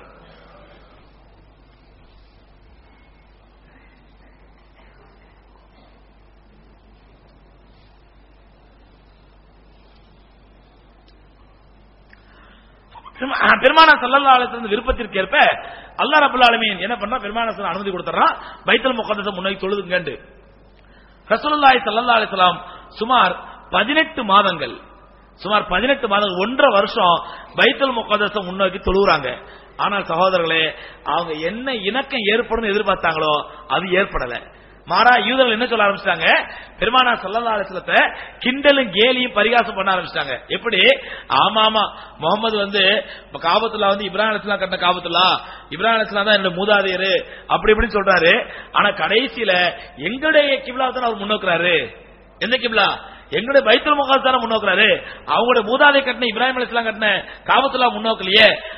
பெருமா- பெருமானா சல்லல்லா அலிஸ்லாம் விருப்பத்திற்கு ஏற்ப அல்லா ரபுல் ஆலமீன் என்ன பண்ணா பெருமானா சல்லல்லாஹு அனுமதி கொடுத்துறான் பைத்தல் முகத்தத்தை முன்னாடி தொழுதுங்கண்டு ரசூலுல்லாஹி ஸல்லல்லாஹு அலைஹி வஸல்லம் சுமார் 18 மாதங்கள் சுமார் 18 மாதங்கள் ஒன்றரை வருஷம் பைத்துல் முகத்தஸ முன்னோக்கி தொழுகிறாங்க ஆனால் சகோதரர்களே அவங்க என்ன இணக்கம் ஏற்படும் எதிர்பார்த்தாங்களோ அது ஏற்படல மாறா யூதர்கள் என்ன சொல்ல ஆரம்பிச்சிட்டாங்க பெருமானா சல்லல்லா அலிஸ்லத்தை கிண்டலும் கேலியும் பரிகாசம் பண்ண ஆரம்பிச்சிட்டாங்க எப்படி ஆமா ஆமா முகமது வந்து இப்ப காபத்துல்லா வந்து இப்ராஹிம் அலிஸ்லாம் கட்டின காபத்துல்லா இப்ராஹிம் அலிஸ்லாம் தான் என்னோட மூதாதையரு அப்படி இப்படின்னு சொல்றாரு ஆனா கடைசியில எங்களுடைய கிப்லா தான் அவர் முன்னோக்குறாரு எந்த கிப்லா எங்களுடைய பைத்துல் முகாஸ் தானே முன்னோக்குறாரு அவங்களுடைய மூதாதை கட்டின இப்ராஹிம் அலிஸ்லாம் கட்டின காபத்துல்லா முன்னோக்கலையே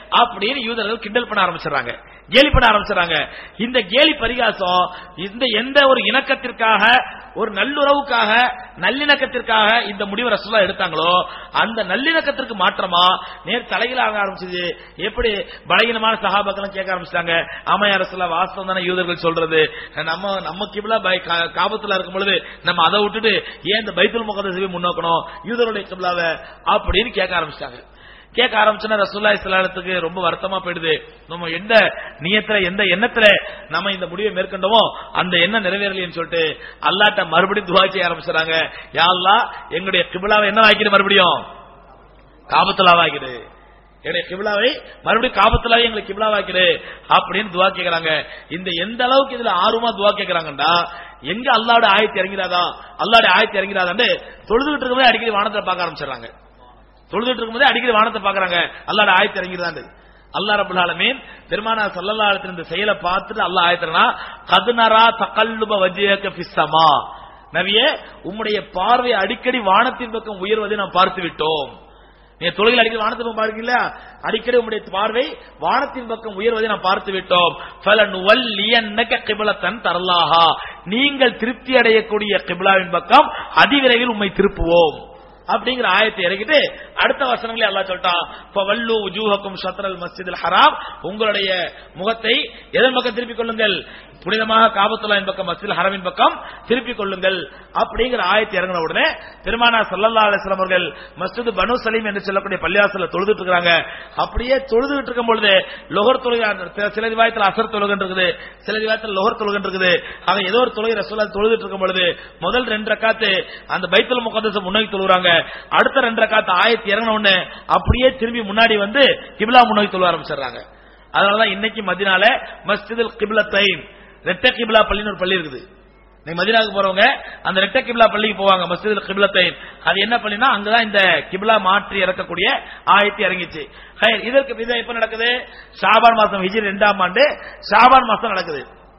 அப்படின்னு யூதர்கள் கிண்டல் பண்ண ஆரம்பிச்சிடறாங்க கேலி பண்ண ஆரம்பிச்சிடறாங்க இந்த கேலி பரிகாசம் இந்த எந்த ஒரு இணக்கத்திற்காக ஒரு நல்லுறவுக்காக நல்லிணக்கத்திற்காக இந்த முடிவு ரசூலா எடுத்தாங்களோ அந்த நல்லிணக்கத்திற்கு மாற்றமா நேர் தலைகளாக ஆரம்பிச்சது எப்படி பலகீனமான சகாபாக்களும் கேட்க ஆரம்பிச்சிட்டாங்க ஆமையா ரசூலா வாஸ்தவம் தானே யூதர்கள் சொல்றது நம்ம நம்ம கிபிலா பை- கா- காபத்துல இருக்கும் பொழுது நம்ம அதை விட்டுட்டு ஏன் இந்த பைத்துல் முகதசவை முன்னோக்கணும் யூதருடைய கிபிலாவை அப்படின்னு கேட்க ஆரம்பிச்சிட்டாங்க கேட்க ஆரம்பிச்சுன்னா ரசூல்லா இஸ்லாத்துக்கு ரொம்ப வருத்தமா போயிடுது நம்ம எந்த நியத்துல எந்த எண்ணத்துல நம்ம இந்த முடிவை மேற்கொண்டோமோ அந்த எண்ணம் நிறைவேறலைன்னு சொல்லிட்டு அல்லாட்ட மறுபடியும் துவா செய்ய ஆரம்பிச்சுறாங்க யா அல்லாஹ் எங்களுடைய கிபிலாவை என்ன ஆக்கிடு மறுபடியும் காபத்துலாவாக்கிடு என்னுடைய கிபிலாவை மறுபடியும் காபத்துலாவை எங்களுக்கு கிபிலாவாக்கிடு அப்படின்னு துவா கேக்குறாங்க இந்த எந்த அளவுக்கு இதுல ஆர்வமா துவா கேக்குறாங்கடா எங்க அல்லாவோட ஆயத்து இறங்கிறாதா அல்லாவோட ஆயத்து இறங்கிறாதான்னு தொழுதுகிட்டு இருக்கும்போது அடிக்கடி வானத்துல பார்க்க ஆரம்பிச்சிடறாங்க தொழுதுட்டு இருக்கும்போது அடிக்கடி வானத்தை பாக்குறாங்க அல்லாட ஆயத்து இறங்கிறாண்டு அல்லாஹ் ரபுல் ஆலமீன் பெருமானா சல்லல்லாஹு அலைஹி வஸல்லம் இந்த செயலை பார்த்துட்டு அல்லாஹ் ஆயத்துனா கதுனரா தகல்லுப வஜ்ஹக ஃபிஸ்ஸமா நபியே உம்முடைய பார்வை அடிக்கடி வானத்தின் பக்கம் உயர்வதை நாம் பார்த்து விட்டோம் நீ தொழில் அடிக்கடி வானத்தின் பக்கம் பார்க்கல அடிக்கடி உம்முடைய பார்வை வானத்தின் பக்கம் உயர்வதை நாம் பார்த்து விட்டோம் ஃபலனுவல்லியன்னக கிப்லத்தன் தரலாஹா நீங்கள் திருப்தி அடையக்கூடிய கிப்லாவின் பக்கம் அதிவிரைவில் உம்மை திருப்புவோம் அப்படிங்கிற ஆயத்தை இறக்கிட்டு அடுத்த வசனங்களே அல்லாஹ் சொல்லிட்டான் ஃபவல்லு உஜூஹக்கும் ஷத்ரல் மஸ்ஜிதுல் ஹராம் உங்களுடைய முகத்தை எதன் பக்கம் திருப்பிக் கொள்ளுங்கள் புனிதமாக காபத்துல்லாவின் பக்கம் மஸ்ஜிதுல் ஹரமின் பக்கம் திருப்பிக் கொள்ளுங்கள் அப்படிங்கிற ஆயத்தை இறங்கின உடனே பெருமானா ஸல்லல்லாஹு அலைஹி வஸல்லம் அவர்கள் மஸ்ஜித் பனு சலீம் என்று சொல்லக்கூடிய பள்ளியாசல்ல தொழுதுட்டு இருக்காங்க அப்படியே தொழுதுட்டு இருக்கும் பொழுது லொஹர் தொழுகை சில ரிவாயத்தில் அசர் தொழுகன் இருக்குது சில ரிவாயத்தில் லொஹர் தொழுகன் இருக்குது ஆக ஏதோ ஒரு தொழுகை ரசூலா தொழுதுட்டு இருக்கும் பொழுது முதல் ரெண்டு ரக்காத்து அந்த பைத்துல் முகத்தஸ் முன்னோக்கி தொழுகிறாங்க அடுத்த ரெண்டு ரக்காத்து ஆயத்தி இறங்கின உடனே அப்படியே திரும்பி முன்னாடி வந்து கிபிலா முன்னோக்கி தொழுவ ஆரம்பிச்சிடுறாங்க அதனாலதான் இன்னைக்கு மதினால மஸ்ஜிதுல் கிபிலத்தைன் ரெட்ட கிபிலா பள்ளின்னு ஒரு பள்ளி இருக்குது நீங்க மதினாவுக்கு போறவங்க அந்த ரெட்ட கிபிலா பள்ளிக்கு போவாங்க மஸ்ஜிதுல் கிபிலத்தைன் அது என்ன பள்ளினா அங்கதான் இந்த கிபிலா மாற்றி இறக்கக்கூடிய ஆயத்தி இறங்கிச்சு ஹைர், இதற்கு இது எப்ப நடக்குது ஷாபான் மாசம் ஹிஜ்ரி ரெண்டாம் ஆண்டு ஷாபான் மாசம் நடக்குது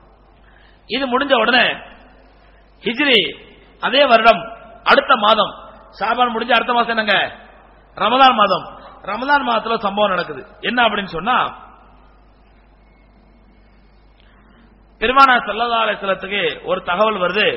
இது முடிஞ்ச உடனே ஹிஜ்ரி அதே வருடம் அடுத்த மாதம் ஷாபான் முடிஞ்ச அடுத்த மாசம் என்னங்க ரமதான் மாதம் ரமதான் மாதத்துல சம்பவம் நடக்குது என்ன அப்படின்னு சொன்னா பெருமானா சல்லல்லா அலிஸ்லத்துக்கு ஒரு தகவல் வருது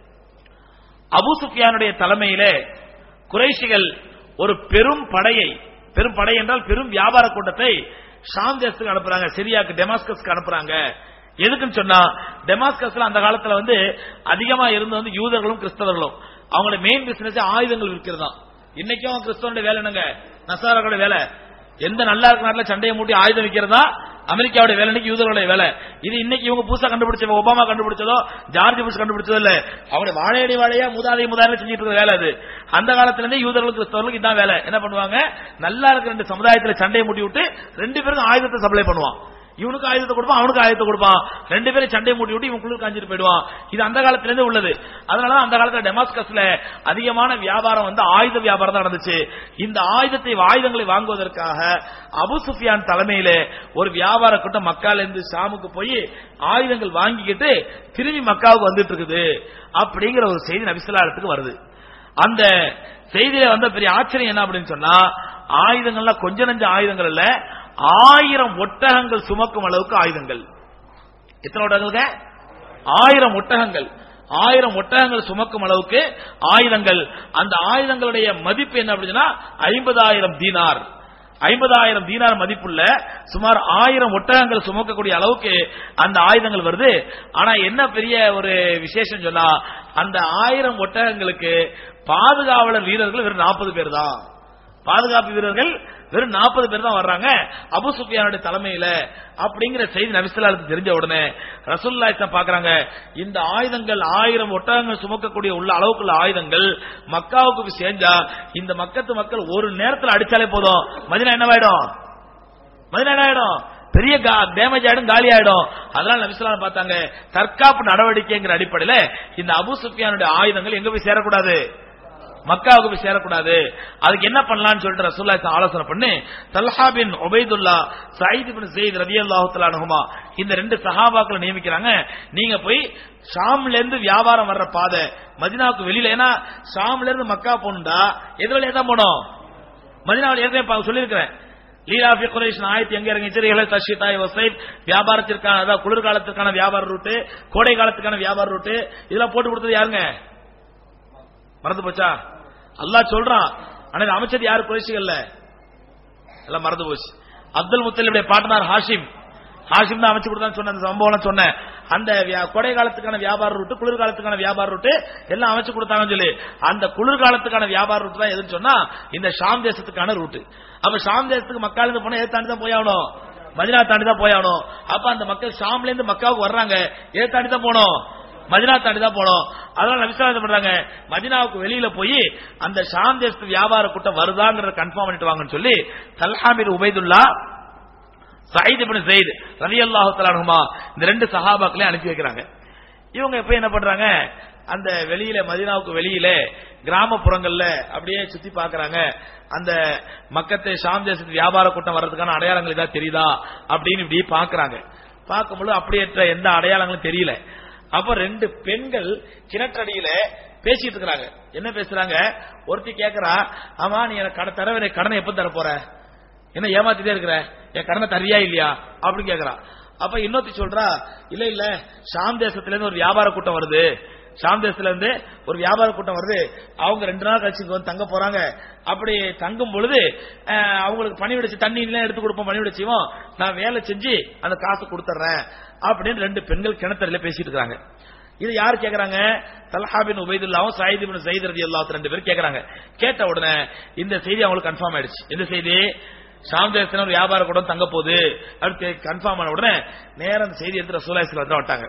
அபூ சுஃபியானுடைய தலைமையிலே குறைஷிகள் ஒரு பெரும் படையை பெரும் படை என்றால் பெரும் வியாபார கூட்டத்தை ஷாம் தேசத்துக்கு அனுப்புறாங்க சிரியாக்கு டெமாஸ்கஸ்க்கு அனுப்புறாங்க எதுக்குன்னு சொன்னா டெமாஸ்கஸ்ல அந்த காலத்துல வந்து அதிகமா இருந்து வந்து யூதர்களும் கிறிஸ்தவர்களும் அவங்களோட மெயின் பிசினஸ் ஆயுதங்கள் விற்கிறது தான் இன்னைக்கும் கிறிஸ்தவனுடைய வேலை என்னங்க நசாரர்களுடைய வேலை எந்த நல்லா இருக்க நாட்டுல சண்டையை மூட்டி ஆயுதம் விற்கிறதா அமெரிக்காவுடைய வேலை இன்னைக்கு யூதர்களுடைய வேலை இது இன்னைக்கு இவங்க புதுசா கண்டுபிடிச்ச ஒபாமா கண்டுபிடிச்சதோ ஜார்ஜ் புஷ் கண்டுபிடிச்சதோ இல்ல அவங்க வாழையடி வாழையா மூதாதை மூதாதை செஞ்சுட்டு இருக்க வேலை அது அந்த காலத்துல இருந்தே யூதர்களுக்கு கிறிஸ்தவர்களுக்கு இதான் வேலை என்ன பண்ணுவாங்க நல்லா இருக்கிற ரெண்டு சமுதாயத்துல சண்டையை மூட்டி விட்டு ரெண்டு பேருக்கும் ஆயுதத்தை சப்ளை பண்ணுவான் இவனுக்கு ஆயுதத்தை கொடுப்பான் அவனுக்கு ஆயுதத்தை கொடுப்பான் ரெண்டு பேரும் சண்டை மூட்டி விட்டு இவன் குளிர் காஞ்சிட்டு போயிடுவான் இது அந்த காலத்துல இருந்தே உள்ளது அதனால அந்த காலத்துல டெமாஸ்கஸ்ல அதிகமான வியாபாரம் வந்து ஆயுத வியாபாரம் தான் நடந்துச்சு இந்த ஆயுதத்தை ஆயுதங்களை வாங்குவதற்காக அபு சுஃபியான் தலைமையில ஒரு வியாபார கூட்டம் மக்கால இருந்து ஷாமுக்கு போய் ஆயுதங்கள் வாங்கிக்கிட்டு திரும்பி மக்காவுக்கு வந்துட்டு இருக்குது அப்படிங்கிற ஒரு செய்தி நபிசுல்லாத்துக்கு வருது அந்த செய்தியில வந்த பெரிய ஆச்சரியம் என்ன அப்படின்னு சொன்னா ஆயுதங்கள்லாம் கொஞ்ச நஞ்ச ஆயுதங்கள் இல்ல ஆயிரம் ஒட்டகங்கள் சுமக்கும் அளவுக்கு ஆயுதங்கள் எத்தனை ஒட்டகங்களுங்க ஆயிரம் ஒட்டகங்கள் ஆயிரம் ஒட்டகங்கள் சுமக்கும் அளவுக்கு ஆயுதங்கள் அந்த ஆயுதங்களுடைய மதிப்பு என்ன அப்படின்னா ஐம்பதாயிரம் தீனார் ஐம்பதாயிரம் தீனார் மதிப்புள்ள சுமார் ஆயிரம் ஒட்டகங்கள் சுமக்கக்கூடிய அளவுக்கு அந்த ஆயுதங்கள் வருது ஆனா என்ன பெரிய ஒரு விசேஷம் சொன்னா அந்த ஆயிரம் ஒட்டகங்களுக்கு பாதுகாவலர் வீரர்கள் வெறும் நாற்பது பேர் தான் பாதுகாப்பு வீரர்கள் வெறும் நாற்பது பேர் தான் வர்றாங்க அபு சுஃபியானுடைய தலைமையில அப்படிங்கிற செய்தி நபிசுல்லாலுக்கு தெரிஞ்ச உடனே ரசூல்லா பாக்குறாங்க இந்த ஆயுதங்கள் ஆயிரம் ஒட்டகங்கள் சுமக்கக்கூடிய உள்ள அளவுக்குள்ள ஆயுதங்கள் மக்காவுக்கு போய் சேர்ந்தா இந்த மக்கத்து மக்கள் ஒரு நேரத்தில் அடிச்சாலே போதும் மதினா என்னவாயிடும் மதினா என்ன ஆயிடும் பெரிய டேமேஜ் ஆயிடும் காலி ஆயிடும் அதனால நபிசுல்லாம் பார்த்தாங்க தற்காப்பு நடவடிக்கைங்கிற அடிப்படையில இந்த அபு சுஃபியானுடைய ஆயுதங்கள் எங்க போய் சேரக்கூடாது மக்காவுக்கு போய் சேரக்கூடாது அதுக்கு என்ன பண்ணலாம்னு சொல்லிட்டு ரசூல்லா ஆலோசனை பண்ணி Talha bin Ubaidullah Saeed bin Zaid ரலியல்லாஹு தஆலா அன்ஹுமா இந்த ரெண்டு சஹாபாக்களை நியமிக்கிறாங்க நீங்க போய் ஷாம்ல இருந்து வியாபாரம் வர்ற பாதை மதினாவுக்கு வெளியில ஏன்னா ஷாம்ல இருந்து மக்கா போகணும்டா எது வழியா தான் போனோம் மதினாவில் ஏற்கனவே சொல்லியிருக்கிறேன் லீலாஃபி குரேஷ் ஆயத்து எங்க இறங்கிச்சு இள தஷிதாய் வசைப் வியாபாரத்திற்கான அதாவது குளிர்காலத்திற்கான வியாபார ரூட்டு கோடை காலத்துக்கான வியாபார ரூட்டு இதெல்லாம் போட்டு கொடுத்தது யாருங்க மறந்து போச்சா அல்லாஹ் சொல்றான் ஆனா இதை அமைச்சது யாரு குறைச்சிகள்ல எல்லாம் மறந்து போச்சு அப்துல் முத்தலிபுடைய பாட்டனார் ஹாஷிம் ஹாஷிம் தான் அமைச்சு கொடுத்தான்னு சொன்ன அந்த சம்பவம் சொன்னேன் அந்த வியா- கோடை காலத்துக்கான வியாபார ரூட்டு குளிர்காலத்துக்கான வியாபார ரூட்டு எல்லாம் அமைச்சு கொடுத்தாங்கன்னு சொல்லி அந்த குளிர்காலத்துக்கான வியாபார ரூட் தான் எதுன்னு சொன்னா இந்த ஷாம் தேசத்துக்கான ரூட்டு அப்ப ஷாம் தேசத்துக்கு மக்கள் இருந்து போனா எதை தாண்டி தான் போயாகணும் மதினா தாண்டி தான் போயாகணும் அப்ப அந்த மக்கள் ஷாம்ல இருந்து மக்காவுக்கு வர்றாங்க எதை தாண்டி தான் போகணும் மதினா தாண்டி தான் போனோம் அதனால நபிசா என்ன பண்றாங்க மதினாவுக்கு வெளியில போய் அந்த ஷாம் தேசத்து வியாபார கூட்டம் வருதாங்கிறத கன்ஃபார்ம் பண்ணிட்டு வாங்கன்னு சொல்லி தல்ஹாமிர் உபைதுல்லா சயீத் இப்னு ஸைத் ரலியல்லாஹு தஆலா அன்ஹுமா இந்த ரெண்டு சஹாபாக்களையும் அனுப்பி வைக்கிறாங்க இவங்க எப்ப என்ன பண்றாங்க அந்த வெளியில மதீனாவுக்கு வெளியில கிராமப்புறங்கள்ல அப்படியே சுத்தி பார்க்கறாங்க அந்த மக்கத்தை ஷாம் தேசத்து வியாபார கூட்டம் வர்றதுக்கான அடையாளங்கள் ஏதாவது தெரியுதா அப்படின்னு இப்படி பார்க்கறாங்க பார்க்கும்போது அப்படியேற்ற எந்த அடையாளங்களும் தெரியல அப்ப ரெண்டு பெண்கள் கிணற்றடியில பேசிட்டு இருக்கிறாங்க என்ன பேசுறாங்க ஒருத்தி கேக்குறா ஆமா நீ எனக்கு கடை தர வேண்டிய கடனை எப்ப தர போற என்ன ஏமாத்திட்டே இருக்கிற என் கடனை தரியா இல்லையா அப்படின்னு கேக்குறா அப்ப இன்னொருத்தி சொல்றா இல்ல இல்ல ஷாம் தேசத்துல இருந்து ஒரு வியாபார கூட்டம் வருது ஷாம் தேசத்துல இருந்து ஒரு வியாபார கூட்டம் வருது அவங்க ரெண்டு நாள் கழிச்சு இங்க வந்து தங்க போறாங்க அப்படி தங்கும் பொழுது அஹ், அவங்களுக்கு பணி விடுச்சு தண்ணி எல்லாம் எடுத்து கொடுப்போம் பணி விடுச்சியும் நான் வேலை செஞ்சு அந்த காசு கொடுத்துட்றேன் அப்படின்னு ரெண்டு பெண்கள் கிணத்தடியில பேசிட்டு இருக்காங்க இது யார் கேக்குறாங்க தல்ஹாபின் உபைதுல்லாவும் சயீத் இப்னு ஸைத் ரலியல்லாஹு ரெண்டு பேர் கேக்குறாங்க கேட்ட உடனே இந்த செய்தி அவங்களுக்கு கன்ஃபார்ம் ஆயிடுச்சு இந்த செய்தி ஷாம் தேசத்துல ஒரு வியாபார கூடம் தங்க போகுது அடுத்து கன்ஃபார்ம் ஆன உடனே நேரா அந்த செய்தி எடுத்து ரசூலாய்ஸ்ல வந்து விட்டாங்க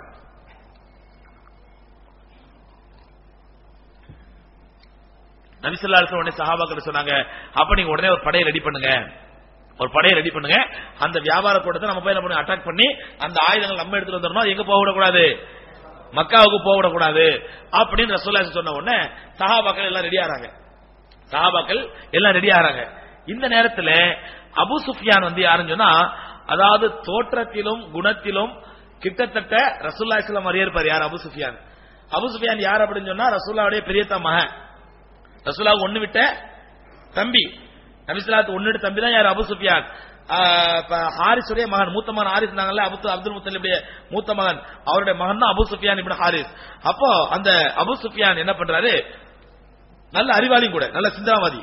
நபிசுல்லா உடனே சஹாபாக்கள் சொன்னாங்க அப்ப நீங்க உடனே ஒரு படையை ரெடி பண்ணுங்க ஒரு படையை ரெடி பண்ணுங்க அந்த வியாபார கூட்டத்தை நம்ம போய் என்ன பண்ணி அட்டாக் பண்ணி அந்த ஆயுதங்கள் நம்ம எடுத்துட்டு வந்துடணும் அது எங்க போக விடக்கூடாது மக்காவுக்கு போக விடக்கூடாது அப்படின்னு ரசூல்லா சொன்ன உடனே சஹாபாக்கள் எல்லாம் ரெடி ஆறாங்க சஹாபாக்கள் எல்லாம் ரெடி ஆறாங்க இந்த நேரத்துல அபு சுஃபியான் வந்து யாருன்னு சொன்னா அதாவது தோற்றத்திலும் குணத்திலும் கிட்டத்தட்ட ரசூல்லா இஸ்லாம் மாதிரியே இருப்பார் யார் அபு சுஃபியான் அபு சுஃபியான் யார் அப்படின்னு சொன்னா ரசூல்லாவுடைய பெரியத்தா மகன் ரசூலா ஒண்ணு விட்ட தம்பி நபிசுல்லாத்து ஒண்ணு விட்ட தம்பி தான் யார் அபு சுஃபியான் ஆஹ் இப்ப ஹாரிஸுடைய மகன் மூத்த மகன் ஹாரிஸ் இருந்தாங்கல்ல அபு அப்துல் முத்தலிபுடைய மூத்த மகன் அவருடைய மகன் தான் அபு சுஃபியான் இப்படி ஹாரிஸ் அப்போ அந்த அபு சுஃபியான் என்ன பண்றாரு நல்ல அறிவாளியும் கூட நல்ல சிந்தனாவாதி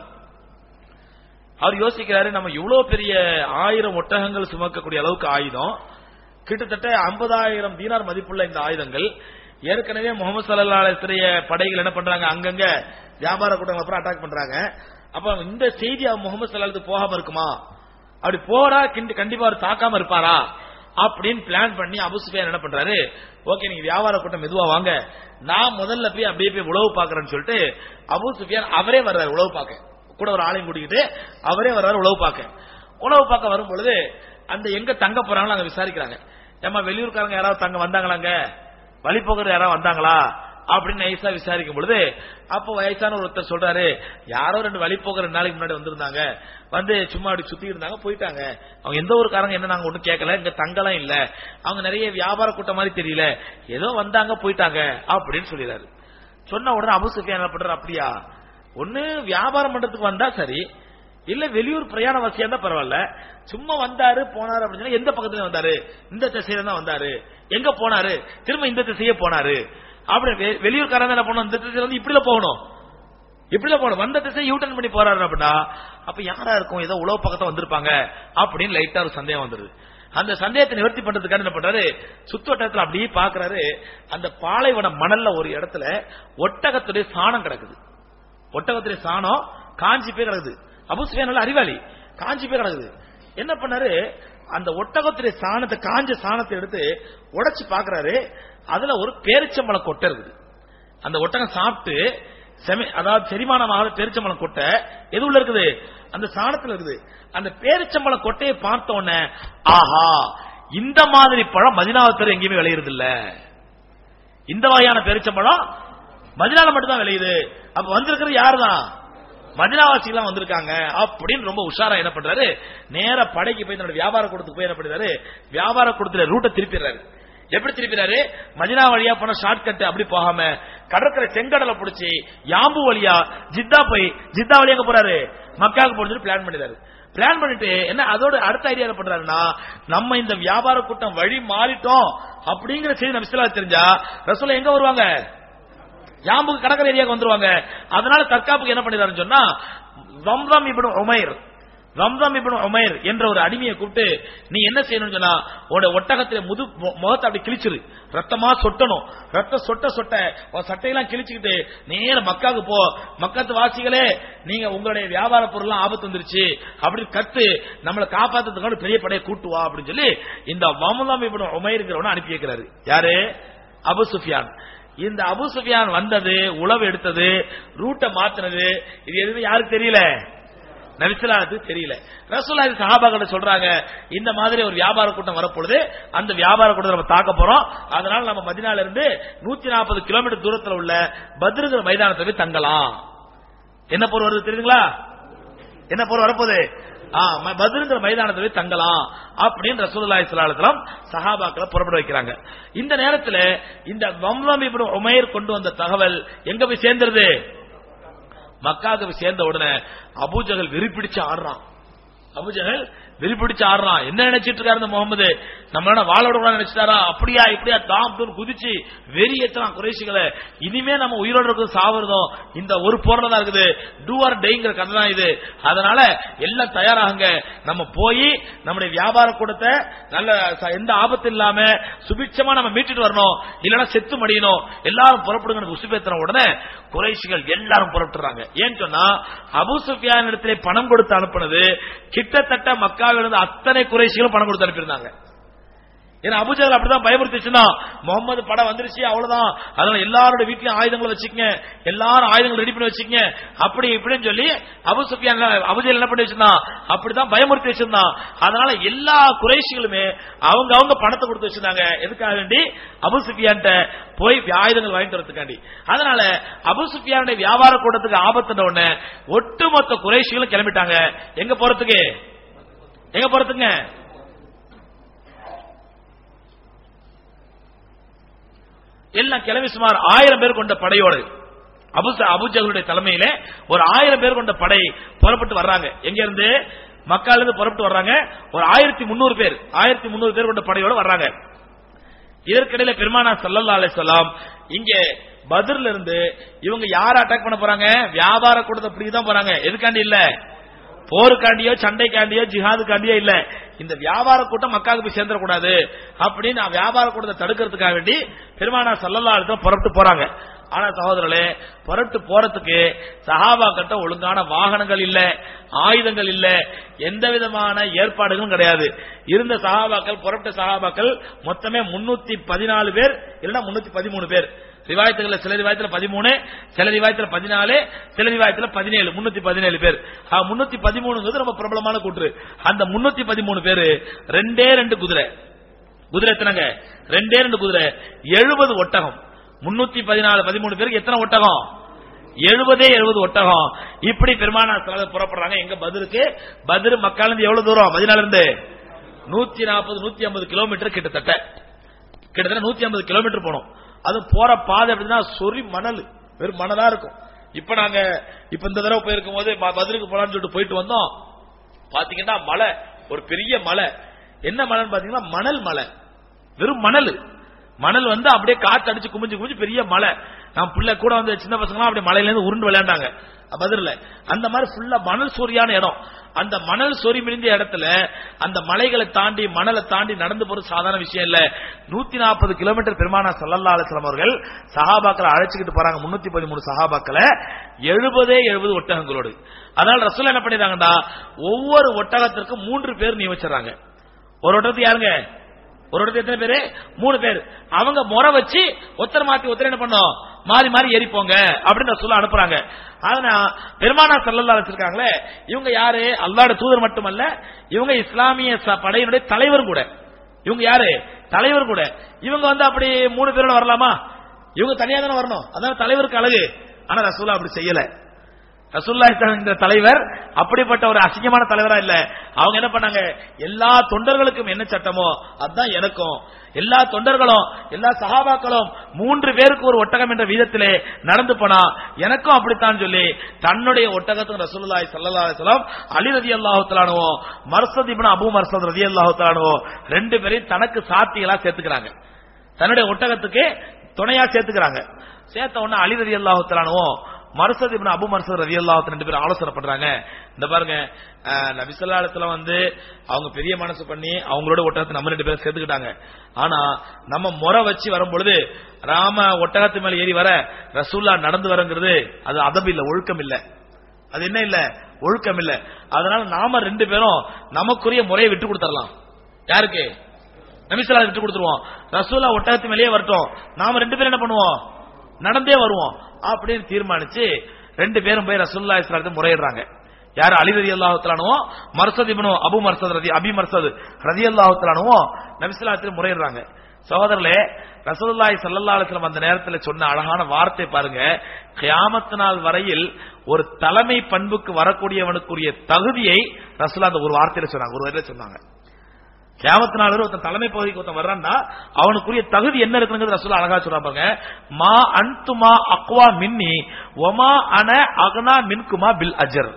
அவர் யோசிக்கிறாரு நம்ம இவ்வளவு பெரிய ஆயிரம் ஒட்டகங்கள் சுமக்கக்கூடிய அளவுக்கு ஆயுதம் கிட்டத்தட்ட ஐம்பதாயிரம் தீனார் மதிப்புள்ள இந்த ஆயுதங்கள் ஏற்கனவே முகமது சல்லா அலிஸ்டைய படைகள் என்ன பண்றாங்க அங்கங்க வியாபார கூட்டங்கள் அப்புறம் அட்டாக் பண்றாங்க அப்ப இந்த செய்தி முகமது சல்லாத்துக்கு போகாம இருக்குமா அப்படி போறா கிண்டி- கண்டிப்பா அவர் தாக்காம இருப்பாரா அப்படின்னு பிளான் பண்ணி அபு சுஃபியான் என்ன பண்றாரு ஓகே நீங்க வியாபார கூட்டம் மெதுவா வாங்க நான் முதல்ல போய் அப்படியே போய் உழவு பாக்குறேன்னு சொல்லிட்டு அபு சுஃபியான் அவரே வர்றாரு உழவு பார்க்க கூட ஒரு ஆளையும் கூட்டிக்கிட்டு அவரே வர்றாரு உழவு பார்க்க உழவு பார்க்க வரும் பொழுது அந்த எங்க தங்க போறாங்களோ அங்க விசாரிக்கிறாங்க ஏமா வெளியூர்காரங்க யாராவது தங்க வந்தாங்களாங்க வழிபோக்கர் யாராவது வந்தாங்களா அப்படின்னு நைஸா விசாரிக்கும் பொழுது அப்போ வயசான ஒருத்தர் சொல்றாரு யாரோ ரெண்டு வழிபோக்கர் ரெண்டு நாளைக்கு முன்னாடி வந்திருந்தாங்க வந்து சும்மா அப்படி சுத்தி இருந்தாங்க போயிட்டாங்க அவங்க எந்த ஊருக்காரங்க என்ன நாங்க ஒண்ணும் கேட்கல இங்க தங்கலாம் இல்ல அவங்க நிறைய வியாபார கூட்டம் மாதிரி தெரியல ஏதோ வந்தாங்க போயிட்டாங்க அப்படின்னு சொல்லிடுறாரு சொன்ன உடனே அபு சுஃபியான் என்ன பண்றாரு அப்படியா ஒண்ணு வியாபாரம் பண்றதுக்கு வந்தா சரி இல்ல வெளியூர் பிரயாண வசதியா இருந்தா பரவாயில்ல சும்மா வந்தாரு போனாரு அப்படின்னு சொன்னா எந்த பக்கத்துல வந்தாரு இந்த திசையில தான் வந்தாரு எங்க போனாரு திரும்ப இந்த திசையே போனாரு அப்படி வெ- வெளியூர்காரன் என்ன பண்ணணும் இந்த திசையில வந்து இப்படில போகணும் இப்படில போகணும் வந்த திசை யூட்டன் பண்ணி போறாரு அப்படின்னா அப்ப யாரா இருக்கும் ஏதோ உழவு பக்கத்துல வந்திருப்பாங்க அப்படின்னு லைட்டா ஒரு சந்தேகம் வந்துருது அந்த சந்தேகத்தை நிவர்த்தி பண்றதுக்காக என்ன பண்றாரு சுத்துவட்டத்துல அப்படியே பாக்குறாரு அந்த பாலைவன மணல்ல ஒரு இடத்துல ஒட்டகத்துடைய சாணம் கிடக்குது ஒட்டகத்துடைய சாணம் காஞ்சி போய் கிடக்குது அபுசுஃபியான் நல்ல அறிவாளி காஞ்சி போய் கிடக்குது என்ன பண்ணாரு அந்த ஒட்டகத்துடைய சாணத்தை காஞ்ச சாணத்தை எடுத்து உடைச்சு பாக்குறாரு அதுல ஒரு பேரிச்சம்பழம் கொட்டை இருக்குது அந்த ஒட்டகம் சாப்பிட்டு செமி அதாவது செரிமானமாக பேரிச்சம்பழம் கொட்டை எது உள்ள இருக்குது அந்த சாணத்துல இருக்குது அந்த பேரிச்சம்பழம் கொட்டையை பார்த்த உடனே ஆஹா இந்த மாதிரி பழம் மதினாவத்தர் எங்கேயுமே விளையிறது இல்ல இந்த வகையான பேரிச்சம்பழம் மதினால மட்டும் தான் விளையுது அப்ப வந்திருக்கிறது யாருதான் மதினாவாசிகள் வந்திருக்காங்க அப்படின்னு ரொம்ப உஷாரா என்ன பண்றாரு நேர படைக்கு போய் தன்னோட வியாபார கூடத்துக்கு போய் என்ன பண்றாரு வியாபார கூடத்துல ரூட்டை திருப்பிடுறாரு எப்படி திருப்பினாரு மதினா வழியா போன ஷார்ட் கட் அப்படி போகாம கடற்கரை செங்கடலை பிடிச்சி யாம்பு வழியா ஜித்தா போய் ஜித்தா வழியா எங்க போறாரு மக்காவுக்கு போறது பிளான் பண்ணிட்டாரு பிளான் பண்ணிட்டு என்ன அதோட அடுத்த ஐடியா என்ன பண்றாருன்னா நம்ம இந்த வியாபார கூட்டம் வழி மாறிட்டோம் அப்படிங்கிற செய்தி நம்ம தெரிஞ்சா ரசூல எங்க வருவாங்க யாம்புக்கு கடற்கரை ஏரியாவுக்கு வந்துருவாங்க அதனால தற்காப்புக்கு என்ன பண்ணிடுறாருன்னு சொன்னா ரம்ரம் இப்னு உமைர் ரம்ரம் இப்னு உமைர் என்ற ஒரு அடிமையை கூப்பிட்டு நீ என்ன செய்யணும்னு சொன்னா உன்னோட ஒட்டகத்தில முது மு- முகத்தை அப்படி கிழிச்சிரு ரத்தமா சொட்டணும் ரத்த சொட்ட சொட்ட உன் சட்டையெல்லாம் கிழிச்சுக்கிட்டு நேர மக்காவுக்கு போ மக்கத்து வாசிகளே நீங்க உங்களுடைய வியாபார பொருள்லாம் ஆபத்து வந்துருச்சு அப்படி கத்து நம்மளை காப்பாத்துறதுக்காக பெரிய படையை கூட்டு வா அப்படின்னு சொல்லி இந்த வமுலாம் இப்னு உமைருங்கிறவன அனுப்பி வைக்கிறாரு யாரு அபு சுஃபியான் இந்த அபு சுஃபியான் வந்தது உளவு எடுத்தது ரூட்டை மாத்தினது இது எதுவுமே யாருக்கு தெரியல நபிசலாத்துக்கு தெரியல ரசூல்லா இது சஹாபாக்கிட்ட சொல்றாங்க இந்த மாதிரி ஒரு வியாபார கூட்டம் வரப்பொழுது அந்த வியாபார கூட்டத்தை நம்ம தாக்க போறோம் அதனால நம்ம மதினால இருந்து நூத்தி நாற்பது கிலோமீட்டர் தூரத்துல உள்ள பத்ருங்கிற மைதானத்தை போய் தங்கலாம் என்ன போர் வருது தெரியுங்களா என்ன போர் வரப்போகுது ஆ, ம- பத்ருங்கிற மைதானத்தை போய் தங்கலாம் அப்படின்னு ரசூலுல்லாஹி ஸல்லல்லாஹு அலைஹி வஸல்லம் சஹாபாக்களை புறப்பட வைக்கிறாங்க இந்த நேரத்துல இந்த வம்லம் இப்னு உமைர் கொண்டு வந்த தகவல் எங்க போய் சேர்ந்துருது மக்காவுக்கு போய் சேர்ந்த உடனே அபூஜகல் வெறிப்பிடிச்சு ஆடுறான் அபூஜகல் வெறிப்பிடிச்சு ஆடுறான் என்ன நினைச்சிட்டு இருக்காரு இந்த முகமது நம்ம வாழ விட நினைச்சிட்டாரா அப்படியா இப்படியா தாம் தூர் குதிச்சு வெறி ஏத்தலாம் குறைசிகளை இனிமே நம்ம உயிரோடு இருக்கிறது சாவறதும் இந்த ஒரு போர்ல தான் இருக்குது டூ ஆர் டேங்கிற கதை தான் இது அதனால எல்லாம் தயாராகுங்க நம்ம போய் நம்முடைய வியாபார கூடத்தை நல்ல ச- எந்த ஆபத்து இல்லாம சுபிட்சமா நம்ம மீட்டுட்டு வரணும் இல்லைன்னா செத்து மடியணும் எல்லாரும் புறப்படுங்க உசுபேத்தின உடனே குறைசிகள் எல்லாரும் புறப்பட்டுறாங்க ஏன்னு சொன்னா அபு சுஃபியான் இடத்திலே பணம் கொடுத்து அனுப்புனது கிட்டத்தட்ட மக்காவில் இருந்து அத்தனை குறைசிகளும் பணம் கொடுத்து அனுப்பியிருந்தாங்க ஏன்னா அபுஜகல் அப்படிதான் பயமுறுத்திச்சுன்னா முகமது படம் வந்துருச்சு அவ்வளவுதான் அதனால எல்லாரோட வீட்லயும் ஆயுதங்களை வச்சுக்கங்க எல்லாரும் ஆயுதங்கள் ரெடி பண்ணி வச்சுக்கங்க அப்படி இப்படின்னு சொல்லி அபு சுஃபியான் அபுஜல் என்ன பண்ணி வச்சிருந்தான் அப்படிதான் பயமுறுத்தி வச்சிருந்தான் அதனால எல்லா குறைஷிகளுமே அவங்க அவங்க பணத்தை கொடுத்து வச்சிருந்தாங்க எதுக்காக வேண்டி அபு சுஃபியான்ட்ட போய் ஆயுதங்கள் வாங்கிட்டு வரதுக்காண்டி அதனால அபு சுஃபியானுடைய வியாபார கூட்டத்துக்கு ஆபத்துன உடனே ஒட்டுமொத்த குறைஷிகளும் கிளம்பிட்டாங்க எங்க போறதுக்கு எங்க போறதுங்க எல்லாம் கிளம்பி சுமார் ஆயிரம் பேர் கொண்ட படையோடு அபு அபுஜகளுடைய தலைமையில ஒரு ஆயிரம் பேர் கொண்ட படை புறப்பட்டு வர்றாங்க எங்க இருந்து மக்கால இருந்து புறப்பட்டு வர்றாங்க ஒரு ஆயிரத்தி முன்னூறு பேர் ஆயிரத்தி முன்னூறு பேர் கொண்ட படையோட வர்றாங்க இதற்கிடையில பெருமானா சல்லல்லா அலைஹிஸ்ஸலாம் இங்க பத்ர்ல இருந்து இவங்க யார அட்டாக் பண்ண போறாங்க வியாபார கூட்டத்தை பிடிக்க தான் போறாங்க எதுக்காண்டி இல்ல போருக்காண்டியோ சண்டைக்காண்டியோ ஜிஹாதுக்காண்டியோ இல்ல இந்த வியாபார கூட்டம் மக்காவுக்கு போய் சேர்ந்துடக்கூடாது அப்படின்னு நான் வியாபார கூட்டத்தை தடுக்கிறதுக்காக வேண்டி பெருமானா சல்லல்லா அலிஸ்லாம் புறப்பட்டு போறாங்க ஆனா சகோதரர்களே புறப்பட்டு போறதுக்கு சஹாபா கிட்ட ஒழுங்கான வாகனங்கள் இல்ல ஆயுதங்கள் இல்ல எந்த விதமான ஏற்பாடுகளும் கிடையாது இருந்த சஹாபாக்கள் புறப்பட்ட சஹாபாக்கள் மொத்தமே முன்னூத்தி பதினாலு பேர் இல்லைன்னா முன்னூத்தி பதிமூணு பேர் ரிவாயத்துகள் சில ரிவாயத்துல பதிமூணு சில ரிவாயத்துல பதினாலு சில ரிவாயத்துல பதினேழு முன்னூத்தி பதினேழு பேர் முன்னூத்தி பதிமூணுங்கிறது ரொம்ப பிரபலமான கூற்று அந்த முன்னூத்தி பதிமூணு பேரு ரெண்டே ரெண்டு குதிரை குதிரை எத்தனைங்க ரெண்டே ரெண்டு குதிரை எழுபது ஒட்டகம் முன்னூத்தி பதினாலு பதிமூணு பேருக்கு எத்தனை ஒட்டகம் எழுபதே எழுபது ஒட்டகம் இப்படி பெருமானா சிலர் புறப்படுறாங்க எங்க பதிலுக்கு பதில் மக்கள் இருந்து எவ்வளவு தூரம் பதினால இருந்து நூத்தி நாற்பது நூத்தி ஐம்பது கிலோமீட்டர் கிட்டத்தட்ட கிட்டத்தட்ட நூத்தி ஐம்பது கிலோமீட்டர் போனோம் அது போற பாதை எப்படின்னா சொறி மணல் வெறும் மணலா இருக்கும் இப்ப நாங்க இப்ப இந்த தடவை போயிருக்கும் போது ப- பதிலுக்கு போலாம்னு சொல்லிட்டு போயிட்டு வந்தோம் பாத்தீங்கன்னா மலை ஒரு பெரிய மலை என்ன மலைன்னு பாத்தீங்கன்னா மணல் மலை வெறும் மணல் மணல் வந்து அப்படியே காத்து அடிச்சு குமிஞ்சு குமிஞ்சு பெரிய மலை நான் பிள்ளை கூட வந்து சின்ன பசங்களாம் அப்படியே மலையில இருந்து உருண்டு விளையாண்டாங்க பதிரில் அந்த மாதிரி ஃபுல்லா மணல் சொரியான இடம் அந்த மணல் சொறி மிரிந்த இடத்துல அந்த மலைகளை தாண்டி மணலை தாண்டி நடந்து போறது சாதாரண விஷயம் இல்ல நூத்தி நாற்பது கிலோமீட்டர் பெருமானா சல்லல்லா அலிஸ்லாம் அவர்கள் சஹாபாக்களை அழைச்சிக்கிட்டு போறாங்க முன்னூத்தி பதிமூணு சஹாபாக்களை எழுபதே எழுபது ஒட்டகங்களோடு அதனால ரசூல் என்ன பண்ணிடுறாங்கடா ஒவ்வொரு ஒட்டகத்திற்கும் மூன்று பேர் நியமிச்சிடறாங்க ஒரு ஒட்டகத்துக்கு யாருங்க ஒரு இடத்துல எத்தனை பேரு மூணு பேர் அவங்க முறை வச்சு ஒத்தர் மாத்தி ஒத்தர் என்ன பண்ணோம் மாறி மாறி எரிப்போங்க அப்படின்னு சொல்ல அனுப்புறாங்க ஆனா பெருமானா சல்லல்லா வச்சிருக்காங்களே இவங்க யாரு அல்லாட தூதர் மட்டுமல்ல இவங்க இஸ்லாமிய ச- படையினுடைய தலைவர் கூட இவங்க யாரு தலைவர் கூட இவங்க வந்து அப்படி மூணு பேரோட வரலாமா இவங்க தனியா தானே வரணும் அதான் தலைவருக்கு அழகு ஆனா ரசூலா அப்படி செய்யல ரசூல்லா என்ற தலைவர் அப்படிப்பட்ட ஒரு அசிங்கமான தலைவரா இல்ல அவங்க என்ன பண்ணாங்க எல்லா தொண்டர்களுக்கும் என்ன சட்டமோ அதுதான் எனக்கும் எல்லா தொண்டர்களும் எல்லா சகாபாக்களும் மூன்று பேருக்கு ஒரு ஒட்டகம் என்ற வீதத்திலே நடந்து போனா எனக்கும் அப்படித்தான் சொல்லி தன்னுடைய ஒட்டகத்துக்கு ரசூலுல்லாஹி ஸல்லல்லாஹு அலைஹி வஸல்லம் அலி ரலியல்லாஹு தஆலாவோ மர்சத் இப்னு அபூ மர்சத் ரலியல்லாஹு தஆலாவோ ரெண்டு பேரையும் தனக்கு சாத்திகளா சேர்த்துக்கிறாங்க தன்னுடைய ஒட்டகத்துக்கு துணையா சேர்த்துக்கிறாங்க சேர்த்த உடனே அலி ரலியல்லாஹு தஆலாவோ மர்சத் இப்னு அபு மர்சத் ரலியல்லாஹு ரெண்டு பேரும் ஆலோசனை பண்றாங்க இந்த பாருங்க அஹ், நபி ஸல்லல்லாஹு அலைஹி வஸல்லம் வந்து அவங்க பெரிய மனசு பண்ணி அவங்களோட ஒட்டகத்தை நம்ம ரெண்டு பேரும் சேர்த்துக்கிட்டாங்க ஆனா நம்ம முறை வச்சு வரும் பொழுது ராம ஒட்டகத்து மேல ஏறி வர ரசூல்லா நடந்து வரங்கிறது அது அதபு இல்ல ஒழுக்கம் இல்ல அது என்ன இல்ல ஒழுக்கம் இல்ல அதனால நாம ரெண்டு பேரும் நமக்குரிய முறையை விட்டு கொடுத்துடலாம் யாருக்கு நபிசல்லா விட்டு கொடுத்துருவோம் ரசூல்லா ஒட்டகத்து மேலேயே வரட்டும் நாம ரெண்டு பேரும் என்ன பண்ணுவோம் நடந்தே வருவோம் அப்படின்னு தீர்மானிச்சு ரெண்டு பேரும் போய் ரசூல்லா இஸ்லாத்தை முறையிடுறாங்க யார் அலி ரதி அல்லாஹுத்தலானோ மர்சத் இப்னு அபு மர்சத் ரதி அபி மர்சத் ரதி அல்லாஹுத்தலானோ நபிசுல்லாத்தில் முறையிடுறாங்க சகோதரர்களே ரசூலுல்லாஹி ஸல்லல்லாஹு அலைஹி வஸல்லம் அந்த நேரத்தில் சொன்ன அழகான வார்த்தை பாருங்க கியாமத் நாள் வரையில் ஒரு தலைமை பண்புக்கு வரக்கூடியவனுக்குரிய தகுதியை ரசூலா அந்த ஒரு வார்த்தையில சொன்னாங்க ஒரு வரையில சொன்னாங்க கியாமத்து நாள் ஒருத்தன் தலைமை பகுதிக்கு ஒருத்தன் வர்றான்னா அவனுக்குரிய தகுதி என்ன இருக்குங்கிறது ரசூல் அழகா சொல்றாங்க மா அன்துமா அக்வா மின்னி ஒமா அன அகனா மின்குமா பில் அஜர்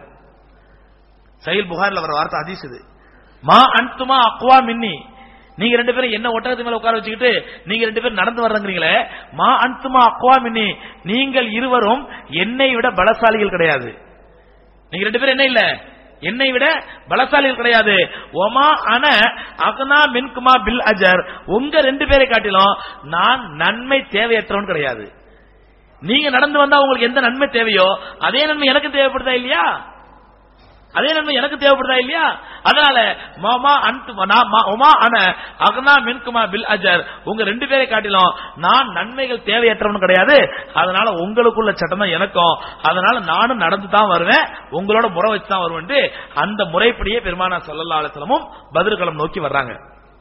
சஹீல் புகார்ல வர வார்த்தை ஹதீஸ் இது மா அன்துமா அக்வா மின்னி நீங்க ரெண்டு பேரும் என்ன ஒட்டகத்து மேல உட்கார வச்சுக்கிட்டு நீங்க ரெண்டு பேரும் நடந்து வர்றீங்களே மா அன்துமா அக்வா மின்னி நீங்கள் இருவரும் என்னை விட பலசாலிகள் கிடையாது நீங்க ரெண்டு பேரும் என்ன இல்ல என்னை விட பலசாலிகள் கிடையாது ஒமா அன அகனா மின்குமா பில் அஜர் உங்க ரெண்டு பேரை காட்டிலும் நான் நன்மை தேவையற்றவன் கிடையாது நீங்க நடந்து வந்தா உங்களுக்கு எந்த நன்மை தேவையோ அதே நன்மை எனக்கு தேவைப்படுதா இல்லையா அதே நன்மை எனக்கு தேவைப்படுதா இல்லையா அதனால மாமா அன்து நான் மா- ஒமா அன அகனா மின்குமா பில் அஜர் உங்க ரெண்டு பேரை காட்டிலும் நான் நன்மைகள் தேவையற்றவன் கிடையாது அதனால உங்களுக்குள்ள சட்டம் தான் எனக்கும் அதனால நானும் நடந்து தான் வருவேன் உங்களோட முறை வச்சு தான் வருவேன் அந்த முறைப்படியே பெருமானா சல்லல்லா அலுவலமும் பதிர்களம் நோக்கி வர்றாங்க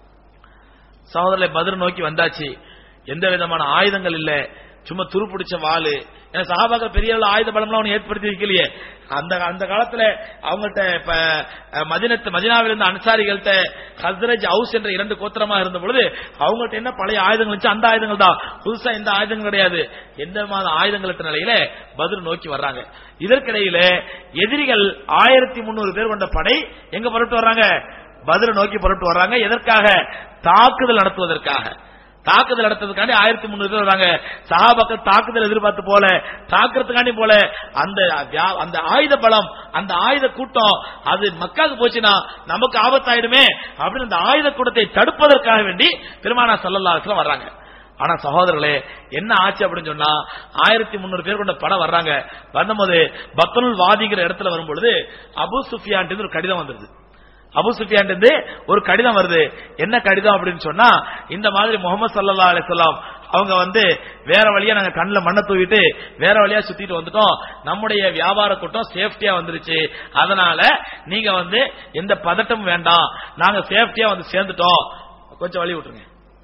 சகோதரரை பதில் நோக்கி வந்தாச்சு எந்த விதமான ஆயுதங்கள் இல்ல சும்மா துருப்பிடிச்ச வாளு ஏன்னா சகாபாக்கள் பெரிய அளவு ஆயுத பலம்லாம் அவனை ஏற்படுத்தி வைக்கலையே அந்த அந்த காலத்துல அவங்கள்ட்ட இப்ப அஹ், மதினத்து மதினாவில் இருந்த அன்சாரிகள்ட்ட ஹஸ்ரஜ் ஹவுஸ் என்ற இரண்டு கோத்திரமா இருந்த பொழுது அவங்கள்ட்ட என்ன பழைய ஆயுதங்கள் இருந்துச்சு அந்த ஆயுதங்கள் தான் புதுசா எந்த ஆயுதங்கள் கிடையாது எந்த விதமான ஆயுதங்கள் அற்ற நிலையில பதில் நோக்கி வர்றாங்க இதற்கிடையில எதிரிகள் ஆயிரத்தி முன்னூறு பேர் கொண்ட படை எங்க புறப்பட்டு வர்றாங்க பதில நோக்கி புறப்பட்டு வர்றாங்க எதற்காக தாக்குதல் நடத்துவதற்காக தாக்குதல் நடத்துறதுக்காண்டி ஆயிரத்தி முன்னூறு பேர் வராங்க சஹாபாக்கள் தாக்குதல் எதிர்பார்த்து போல தாக்குறதுக்காண்டி போல அந்த வியா- அந்த ஆயுத பலம் அந்த ஆயுத கூட்டம் அது மக்காவுக்கு போச்சுன்னா நமக்கு ஆபத்தாயிடுமே அப்படின்னு அந்த ஆயுத கூட்டத்தை தடுப்பதற்காக வேண்டி பெருமானா சல்லல்லாஹு வர்றாங்க ஆனா சகோதரர்களே என்ன ஆச்சு அப்படின்னு சொன்னா ஆயிரத்தி முன்னூறு பேர் கொண்ட படம் வர்றாங்க வந்தபோது பத்தனுல் வாதிங்கிற இடத்துல வரும்பொழுது அபு சுஃபியான் ஒரு கடிதம் வந்துருது அபு சுஃபியான் இருந்து ஒரு கடிதம் வருது என்ன கடிதம் அப்படின்னு சொன்னா இந்த மாதிரி முகமது சல்லா அலிசல்லாம் அவங்க வந்து வேற வழியா நாங்க கண்ணுல மண்ணை தூவிட்டு வேற வழியா சுத்திட்டு வந்துட்டோம் நம்முடைய வியாபார கூட்டம் சேஃப்டியா வந்துருச்சு அதனால நீங்க வந்து எந்த பதட்டமும் வேண்டாம் நாங்க சேஃப்டியா வந்து சேர்ந்துட்டோம் கொஞ்சம் வழி விட்டுருங்க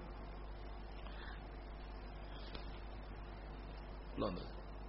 உள்ள வந்துருங்க.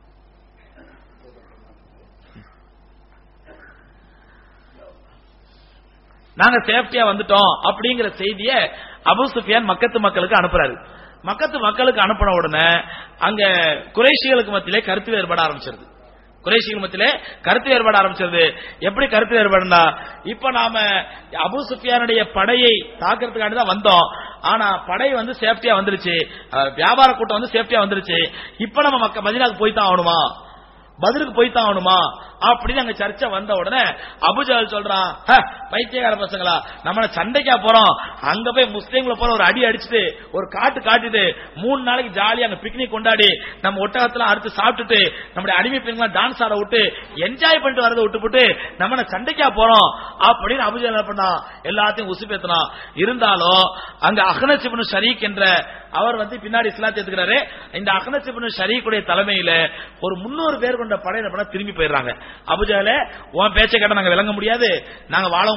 நாங்க சேஃப்டியா வந்துட்டோம் அப்படிங்கிற செய்திய அபு சுஃபியான் மக்கத்து மக்களுக்கு அனுப்புறாரு மக்கத்து மக்களுக்கு அனுப்பின உடனே அங்க குறைஷிகளுக்கு மத்தியிலே கருத்து வேறுபட ஆரம்பிச்சிருது குறைஷிகள் மத்தியிலே கருத்து வேறுபட ஆரம்பிச்சது எப்படி கருத்து வேறுபாடுனா இப்ப நாம அபு சுஃபியானுடைய படையை தாக்குறதுக்காண்டி தான் வந்தோம் ஆனா படை வந்து சேஃப்டியா வந்துருச்சு அஹ், வியாபார கூட்டம் வந்து சேஃப்டியா வந்துருச்சு இப்ப நம்ம மக்க மதினாக்கு போய் தான் ஆகணுமா பதிலுக்கு போய் தான் ஆகணுமா அப்படின்னு அங்க சர்ச்சை வந்த உடனே அபுஜால் சொல்றான் "ஹ, பைத்தியக்கார பசங்களா நம்ம சண்டைக்கா போறோம் அங்க போய் முஸ்லீம்களை போற ஒரு அடி அடிச்சுட்டு ஒரு காட்டு காட்டிட்டு மூணு நாளைக்கு ஜாலியா அங்க பிக்னிக் கொண்டாடி நம்ம ஒட்டகத்துல அறுத்து சாப்பிட்டுட்டு நம்முடைய அடிமை பெண்களை டான்ஸ் ஆட விட்டு என்ஜாய் பண்ணிட்டு வரதை விட்டுப்புட்டு நம்ம என்ன சண்டைக்கா போறோம் அப்படின்னு அபுஜால் என்ன பண்ணான் எல்லாத்தையும் உசுப்பேத்தினான் இருந்தாலும் அங்க அகனசிபனு ஷரீக் என்ற அவர் வந்து பின்னாடி இஸ்லாத்தை எடுத்துக்கிறாரு இந்த அகனசிபனு ஷரீக்குடைய தலைமையில ஒரு முன்னூறு பேர் கொண்ட படை என்ன பண்ணா திரும்பி போயிடுறாங்க அபுஜால உன் பேச்சை கேட்ட நாங்க விளங்க முடியாது நாங்க வாழவும் முடியாது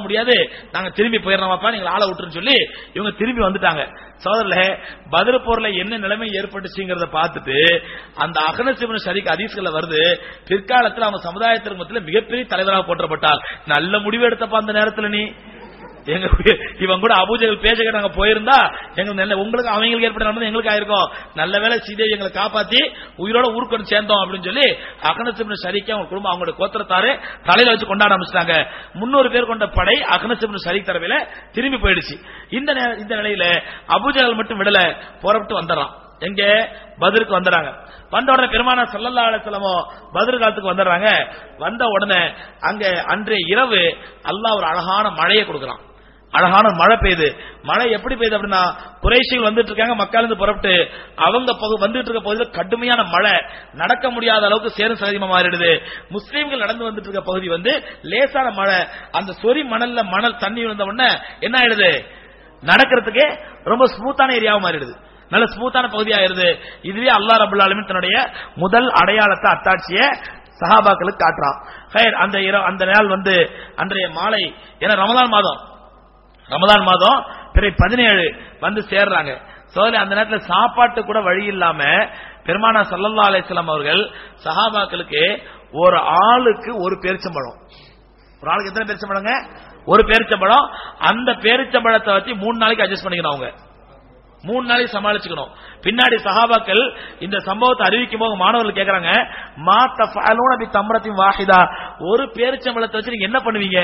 முடியாது நாங்க திரும்பி போயிடறோமாப்பா நீங்க ஆளை விட்டுருன்னு சொல்லி இவங்க திரும்பி வந்துட்டாங்க சோதரில் பதில் போர்ல என்ன நிலைமை ஏற்பட்டுச்சுங்கிறத பார்த்துட்டு அந்த அகனசிபன் ஷரீக் ஹதீஸ்கள்ல வருது பிற்காலத்தில் அவன் சமுதாயத்திற்கு மத்தியில் மிகப்பெரிய தலைவராக போற்றப்பட்டால் நல்ல முடிவு எடுத்தப்பா அந்த நேரத்தில் நீ எங்க இவன் கூட அபூஜைகள் பேச நாங்க போயிருந்தா எங்களுக்கு நல்ல உங்களுக்கு அவங்களுக்கு ஏற்பட்ட நடந்தது எங்களுக்கு ஆயிருக்கும் நல்ல வேலை சீதேவி எங்களை காப்பாத்தி உயிரோட ஊருக்கு வந்து சேர்ந்தோம் அப்படின்னு சொல்லி அகனசிபின் சரிக்கு அவங்க குடும்பம் அவங்களோட கோத்திரத்தாரு தலையில வச்சு கொண்டாட ஆரம்பிச்சிட்டாங்க முன்னூறு பேர் கொண்ட படை அகனசிபின் சரி தரவில திரும்பி போயிடுச்சு இந்த நே- இந்த நிலையில அபூஜைகள் மட்டும் விடல புறப்பட்டு வந்துடுறான் எங்க பதிலுக்கு வந்துடுறாங்க வந்த உடனே பெருமானா சல்லல்லா அலிஸ்லமோ பதில் காலத்துக்கு வந்துடுறாங்க வந்த உடனே அங்க அன்றைய இரவு அல்லாஹ் ஒரு அழகான மழையை கொடுக்குறான் அழகான மழை பெய்யுது மழை எப்படி பெய்யுது அப்படின்னா குறைஷிகள் வந்துட்டு இருக்காங்க மக்கள் இருந்து புறப்பட்டு அவங்க பகு- வந்துட்டு இருக்க பகுதியில் கடுமையான மழை நடக்க முடியாத அளவுக்கு சேரும் சகதியமா மாறிடுது முஸ்லீம்கள் நடந்து வந்துட்டு இருக்க பகுதி வந்து லேசான மழை அந்த சொறி மணல்ல மணல் தண்ணி விழுந்த உடனே என்ன ஆயிடுது நடக்கிறதுக்கு ரொம்ப ஸ்மூத்தான ஏரியாவும் மாறிடுது நல்ல ஸ்மூத்தான பகுதியாயிருது இதுவே அல்லாஹ் ரபுல் ஆலமீன் தன்னுடைய முதல் அடையாளத்தை அத்தாட்சிய சஹாபாக்களுக்கு காட்டுறான் ஹைர், அந்த இரவு அந்த நாள் வந்து அன்றைய மாலை ஏன்னா ரமலான் மாதம் ரமலான் மாதம் பிறை பதினேழு வந்து சேர்றாங்க சோதரி அந்த நேரத்தில் சாப்பாட்டு கூட வழி இல்லாம பெருமானா சல்லல்லா அலிஸ்லாம் அவர்கள் சஹாபாக்களுக்கு ஒரு ஆளுக்கு ஒரு பேரிச்சம்பழம் ஒரு ஆளுக்கு எத்தனை பேரிச்சம்பழங்க ஒரு பேரிச்சம்பழம் அந்த பேரிச்சம்பழத்தை வச்சு மூணு நாளைக்கு அட்ஜஸ்ட் பண்ணிக்கணும் அவங்க மூணு நாளைக்கு சமாளிச்சுக்கணும் பின்னாடி சஹாபாக்கள் இந்த சம்பவத்தை அறிவிக்கும் போது மாணவர்கள் கேக்குறாங்க மா தஃபஅலூன பி தம்ரத்தின் வாஹிதா ஒரு பேரிச்சம்பழத்தை வச்சு நீங்க என்ன பண்ணுவீங்க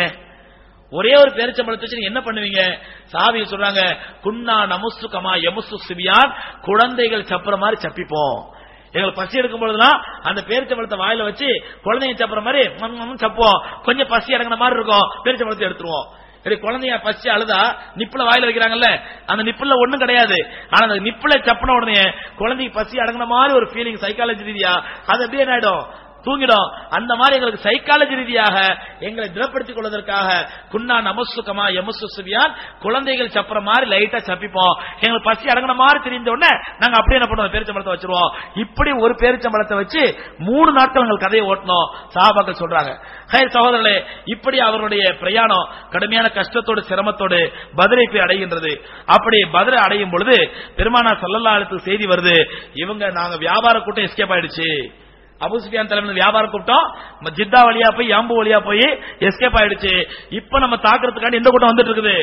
ஒரே ஒரு பேரிச்சம்பழத்தை வச்சு நீங்க என்ன பண்ணுவீங்க சாவி சொல்றாங்க குன்னா நமுசு கமா எமுசு சிபியான் குழந்தைகள் சப்புற மாதிரி சப்பிப்போம் எங்களுக்கு பசி எடுக்கும் பொழுதுலாம் அந்த பேரிச்சம்பழத்தை வாயில வச்சு குழந்தைங்க சப்புற மாதிரி மம் மம் சப்போம் கொஞ்சம் பசி அடங்கின மாதிரி இருக்கும் பேரிச்சம்பழத்தை எடுத்துருவோம் சரி குழந்தைய பசி அழுதா நிப்புல வாயில வைக்கிறாங்கல்ல அந்த நிப்புல ஒண்ணும் கிடையாது ஆனா அந்த நிப்புல சப்புன உடனே குழந்தைக்கு பசி அடங்கின மாதிரி ஒரு ஃபீலிங் சைக்காலஜி ரீதியா அது அப்படியே என்ன ஆயிடும் தூங்கிடும் அந்த மாதிரி எங்களுக்கு சைக்காலஜி ரீதியாக எங்களை திடப்படுத்திக் கொள்வதற்காக குன்னா நமசுக்கமா எமசு சுவியான் குழந்தைகள் சப்புற மாதிரி லைட்டா சப்பிப்போம் எங்களுக்கு பசி அடங்கின மாதிரி தெரிந்த உடனே நாங்க அப்படியே என்ன பண்ணுவோம் பேரிச்சம்பழத்தை வச்சிருவோம் இப்படி ஒரு பேரிச்சம்பழத்தை வச்சு மூணு நாட்கள் எங்கள் கதையை ஓட்டணும் சாபாக்கள் சொல்றாங்க ஹே சகோதரர்களே இப்படி அவருடைய பிரயாணம் கடுமையான கஷ்டத்தோடு சிரமத்தோடு பதிலை போய் அடைகின்றது அப்படி பதிலை அடையும் பொழுது பெருமானா சல்லல்லா அலுவலத்துக்கு செய்தி வருது இவங்க நாங்க வியாபார கூட்டம் எஸ்கேப் ஆயிடுச்சு அபு சுஃபியான் தலைமையில் வியாபார கூட்டம் ம- ஜித்தா வழியா போய் யாம்பு வழியா போய் எஸ்கேப் ஆயிடுச்சு இப்ப நம்ம தாக்குறதுக்காண்டி எந்த கூட்டம் வந்துட்டு இருக்குது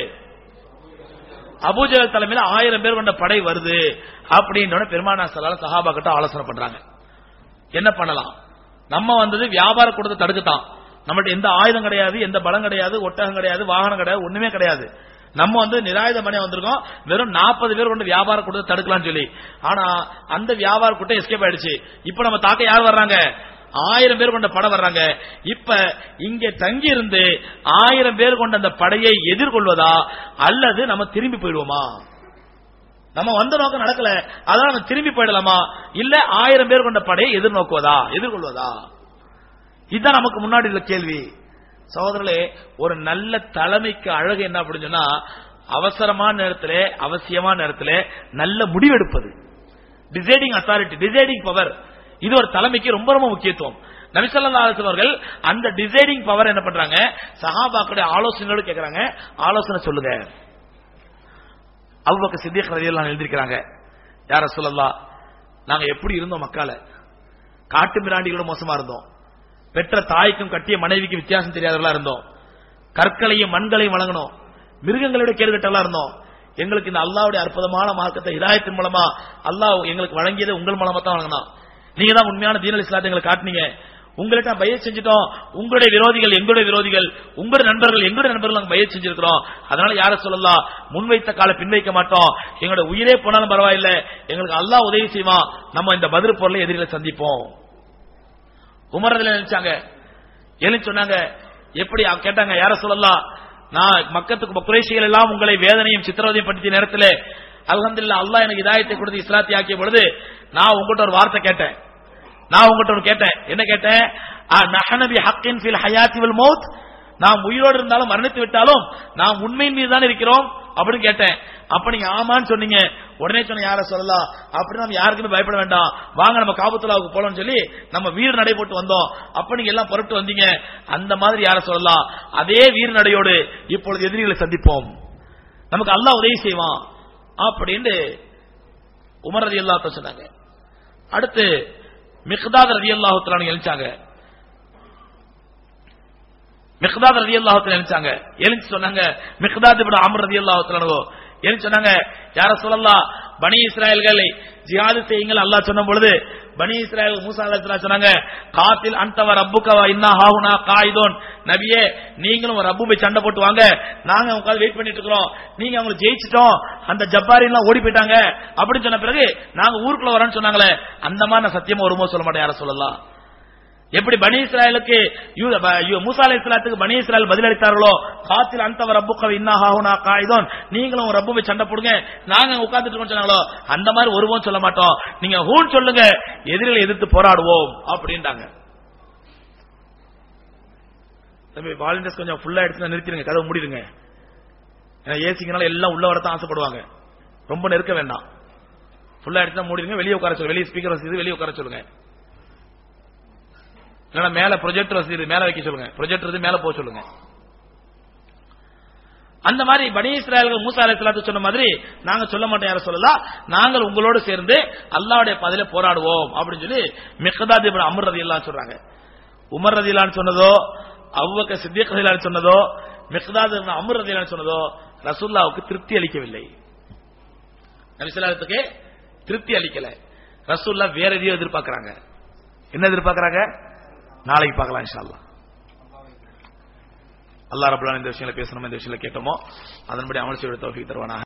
அபூஜல் தலைமையில் ஆயிரம் பேர் கொண்ட படை வருது அப்படின்னு பெருமானா சலால சஹாபா கிட்ட ஆலோசனை பண்றாங்க என்ன பண்ணலாம் நம்ம வந்தது வியாபார கூட்டத்தை தடுக்கத்தான் நம்மள்ட்ட எந்த ஆயுதம் கிடையாது எந்த பலம் கிடையாது ஒட்டகம் கிடையாது வாகனம் கிடையாது ஒண்ணுமே கிடையாது நம்ம வந்து நிராயுத மணியா வந்திருக்கோம் வெறும் நாற்பது பேர் கொண்டு வியாபார கூட்டத்தை தடுக்கலாம் சொல்லி ஆனா அந்த வியாபார கூட்டம் எஸ்கேப் ஆயிடுச்சு இப்ப நம்ம தாக்க யார் வர்றாங்க ஆயிரம் பேர் கொண்ட படம் வர்றாங்க இப்ப இங்க தங்கி இருந்து ஆயிரம் பேர் கொண்ட அந்த படையை எதிர்கொள்வதா அல்லது நம்ம திரும்பி போயிடுவோமா நம்ம வந்த நோக்கம் நடக்கல அதான் நம்ம திரும்பி போயிடலாமா இல்ல ஆயிரம் பேர் கொண்ட படையை எதிர்நோக்குவதா எதிர்கொள்வதா இதுதான் நமக்கு முன்னாடி உள்ள கேள்வி சகோதரர்களே ஒரு நல்ல தலைமைக்கு அழகு என்ன அப்படின்னு சொன்னா அவசரமான நேரத்தில் அவசியமான நேரத்தில் நல்ல முடிவெடுப்பது டிசைடிங் அத்தாரிட்டி டிசைடிங் பவர் இது ஒரு தலைமைக்கு ரொம்ப ரொம்ப முக்கியத்துவம் நபிசல்லா அலிஸ்லாம் அவர்கள் அந்த டிசைடிங் பவர் என்ன பண்றாங்க சஹாபாக்களுடைய ஆலோசனையோடு கேட்கறாங்க ஆலோசனை சொல்லுங்க அவ்வளவு சித்திக் ரதியெல்லாம் எழுதியிருக்கிறாங்க யார சொல்லலாம் நாங்க எப்படி இருந்தோம் மக்கால காட்டு மிராண்டிகளோட மோசமா இருந்தோம் பெற்ற தாய்க்கும் கட்டிய மனைவிக்கு வித்தியாசம் தெரியாதவர்களா இருந்தோம் கற்களையும் மண்களையும் வழங்கணும் மிருகங்களோட கேடுகட்டெல்லாம் இருந்தோம் எங்களுக்கு இந்த அல்லாவுடைய அற்புதமான மார்க்கத்தை இதாயத்தின் மூலமா அல்லாஹ் எங்களுக்கு வழங்கியதை உங்கள் மூலமா தான் வழங்கினான் நீங்க தான் உண்மையான தீனல் இஸ்லாத்தை எங்களுக்கு காட்டினீங்க உங்கள்கிட்ட பய செஞ்சுட்டோம் உங்களுடைய விரோதிகள் எங்களுடைய விரோதிகள் உங்களுடைய நண்பர்கள் எங்களுடைய நண்பர்கள் நாங்க பய செஞ்சிருக்கிறோம் அதனால யார சொல்லலாம் முன்வைத்த கால பின்வைக்க மாட்டோம் எங்களோட உயிரே போனாலும் பரவாயில்ல எங்களுக்கு அல்லாஹ் உதவி செய்வான் நம்ம இந்த பதில் பொருளை எதிரில சந்திப்போம் உமரதுல நினைச்சாங்க எழுந்து சொன்னாங்க எப்படி அவங்க கேட்டாங்க யார சொல்லலாம் நான் மக்கத்துக்கு குறைசிகள் எல்லாம் உங்களை வேதனையும் சித்திரவதையும் படுத்திய நேரத்தில் அல்ஹம்துலில்லாஹ் அல்லாஹ் எனக்கு இதாயத்தை கொடுத்து இஸ்லாத்தி ஆக்கிய பொழுது நான் உங்ககிட்ட ஒரு வார்த்தை கேட்டேன் நான் உங்ககிட்ட ஒரு கேட்டேன் என்ன கேட்டேன் ஆ, நஹனபி ஹக்கின் ஃபில் ஹயாத்தி வல் மௌத் நாம் உயிரோடு இருந்தாலும் மரணித்து விட்டாலும் நாம் உண்மையின் மீது தான் இருக்கிறோம் அப்படின்னு கேட்டேன் அப்ப நீங்க ஆமான்னு சொன்னீங்க உடனே சொன்ன யார சொல்லலாம் அப்படி நம்ம யாருக்குமே பயப்பட வேண்டாம் வாங்க நம்ம காபத்துலாவுக்கு போலோம்னு சொல்லி நம்ம வீர நடை போட்டு வந்தோம் அப்ப நீங்க எல்லாம் புறப்பட்டு வந்தீங்க அந்த மாதிரி யார சொல்லலாம் அதே வீர நடையோடு இப்பொழுது எதிரிகளை சந்திப்போம் நமக்கு அல்லாஹ் உதவி செய்வான் அப்படின்னு உமர் ரதி அல்லாஹ் சொன்னாங்க அடுத்து மிக்தாத் ரதி அல்லாஹுத்தலானு எழுச்சாங்க மிக்தாத் ரதி அல்லாஹத்துல எழுச்சாங்க எழுந்து சொன்னாங்க மிக்தாத் இப்படி அமர் ரதி அல்லாஹுத்தலானோ எழுந்து சொன்னாங்க யார சொல்லலாம் பனி இஸ்ராயல்களை ஜியாது செய்யுங்கள் அல்லாஹ் சொன்ன பொழுது பனி இஸ்ராயல் மூசா அலைஹிஸ்ஸலாம் சொன்னாங்க காத்தில் அன்தவ ரப்புக்கவ இன்னா ஹாஹுனா காயிதோன் நபியே நீங்களும் ஒரு ரப்பு போய் சண்டை போட்டு வாங்க நாங்க உட்கார்ந்து வெயிட் பண்ணிட்டு இருக்கிறோம் நீங்க அவங்களை ஜெயிச்சிட்டோம் அந்த ஜப்பாரி எல்லாம் ஓடி போயிட்டாங்க அப்படின்னு சொன்ன பிறகு நாங்க ஊருக்குள்ள வரோம்னு சொன்னாங்களே அந்த மாதிரி நான் சத்தியமா வருமோ சொல்ல மாட்டேன் யார சொல்லலாம் எப்படி பனி இஸ்ராயலுக்கு யூ- ப- யூ- மூசா அலை இஸ்லாத்துக்கு பனி இஸ்ராயல் பதிலளித்தார்களோ காத்தில் அந்தவ ரப்புக்க இன்னாஹாவுனா காயிதோன் நீங்களும் உங்க ரப்பு போய் சண்டை போடுங்க நாங்க உட்கார்ந்துட்டு இருக்கோம்னு சொன்னாங்களோ அந்த மாதிரி ஒருவோம் சொல்ல மாட்டோம் நீங்க ஹூன் சொல்லுங்க எதிரிகளை எதிர்த்து போராடுவோம் அப்படின்ட்டாங்க தம்பி வாலண்டியர்ஸ் கொஞ்சம் ஃபுல்லா எடுத்து நிறுத்திடுங்க கதவை மூடிடுங்க ஏன்னா ஏசிங்கனால எல்லாம் உள்ள வரத்தான் ஆசைப்படுவாங்க ரொம்ப நெருக்க வேண்டாம் ஃபுல்லா எடுத்து மூடிடுங்க வெளியே உட்கார சொல்லுங்க வெளியே ஸ்பீக்கர் வசதி வெளியே உட்கார சொல்லுங்க இல்லைன்னா மேல ப்ரொஜெக்டர் வசதி மேல வைக்க சொல்லுங்க ப்ரொஜெக்டர் மேல போக சொல்லுங்க அந்த மாதிரி பனி இஸ்ராயல்கள் மூசா அலைஹிஸ்ஸலாத்து சொன்ன மாதிரி நாங்க சொல்ல மாட்டோம் யார சொல்லலாம் நாங்கள் உங்களோடு சேர்ந்து அல்லாஹ்வுடைய பதில போராடுவோம் அப்படின்னு சொல்லி மிக்தாத் இப்னு அம்ர் ரலியல்லாஹு சொல்றாங்க உமர் ரலியல்லாஹு சொன்னதோ அபூபக்கர் சித்திக் ரலியல்லாஹு சொன்னதோ மிக்தாத் இப்னு அம்ர் ரலியல்லாஹு சொன்னதோ ரசூலுல்லாஹ்வுக்கு திருப்தி அளிக்கவில்லை நபி ஸல்லல்லாஹு திருப்தி அளிக்கல ரசூல்லா வேற எதையோ எதிர்பார்க்கறாங்க என்ன எதிர்பார்க்கறாங்க நாளைக்கு பார்க்கலாம் இன்ஷா அல்லாஹ் அல்லாஹ் ரப்பல் ஆலமீன் இந்த விஷயங்களை பேசணும் இந்த விஷயங்களை கேட்டோமோ அதன்படி அமல் செய்ய தௌஃபீக் தருவானா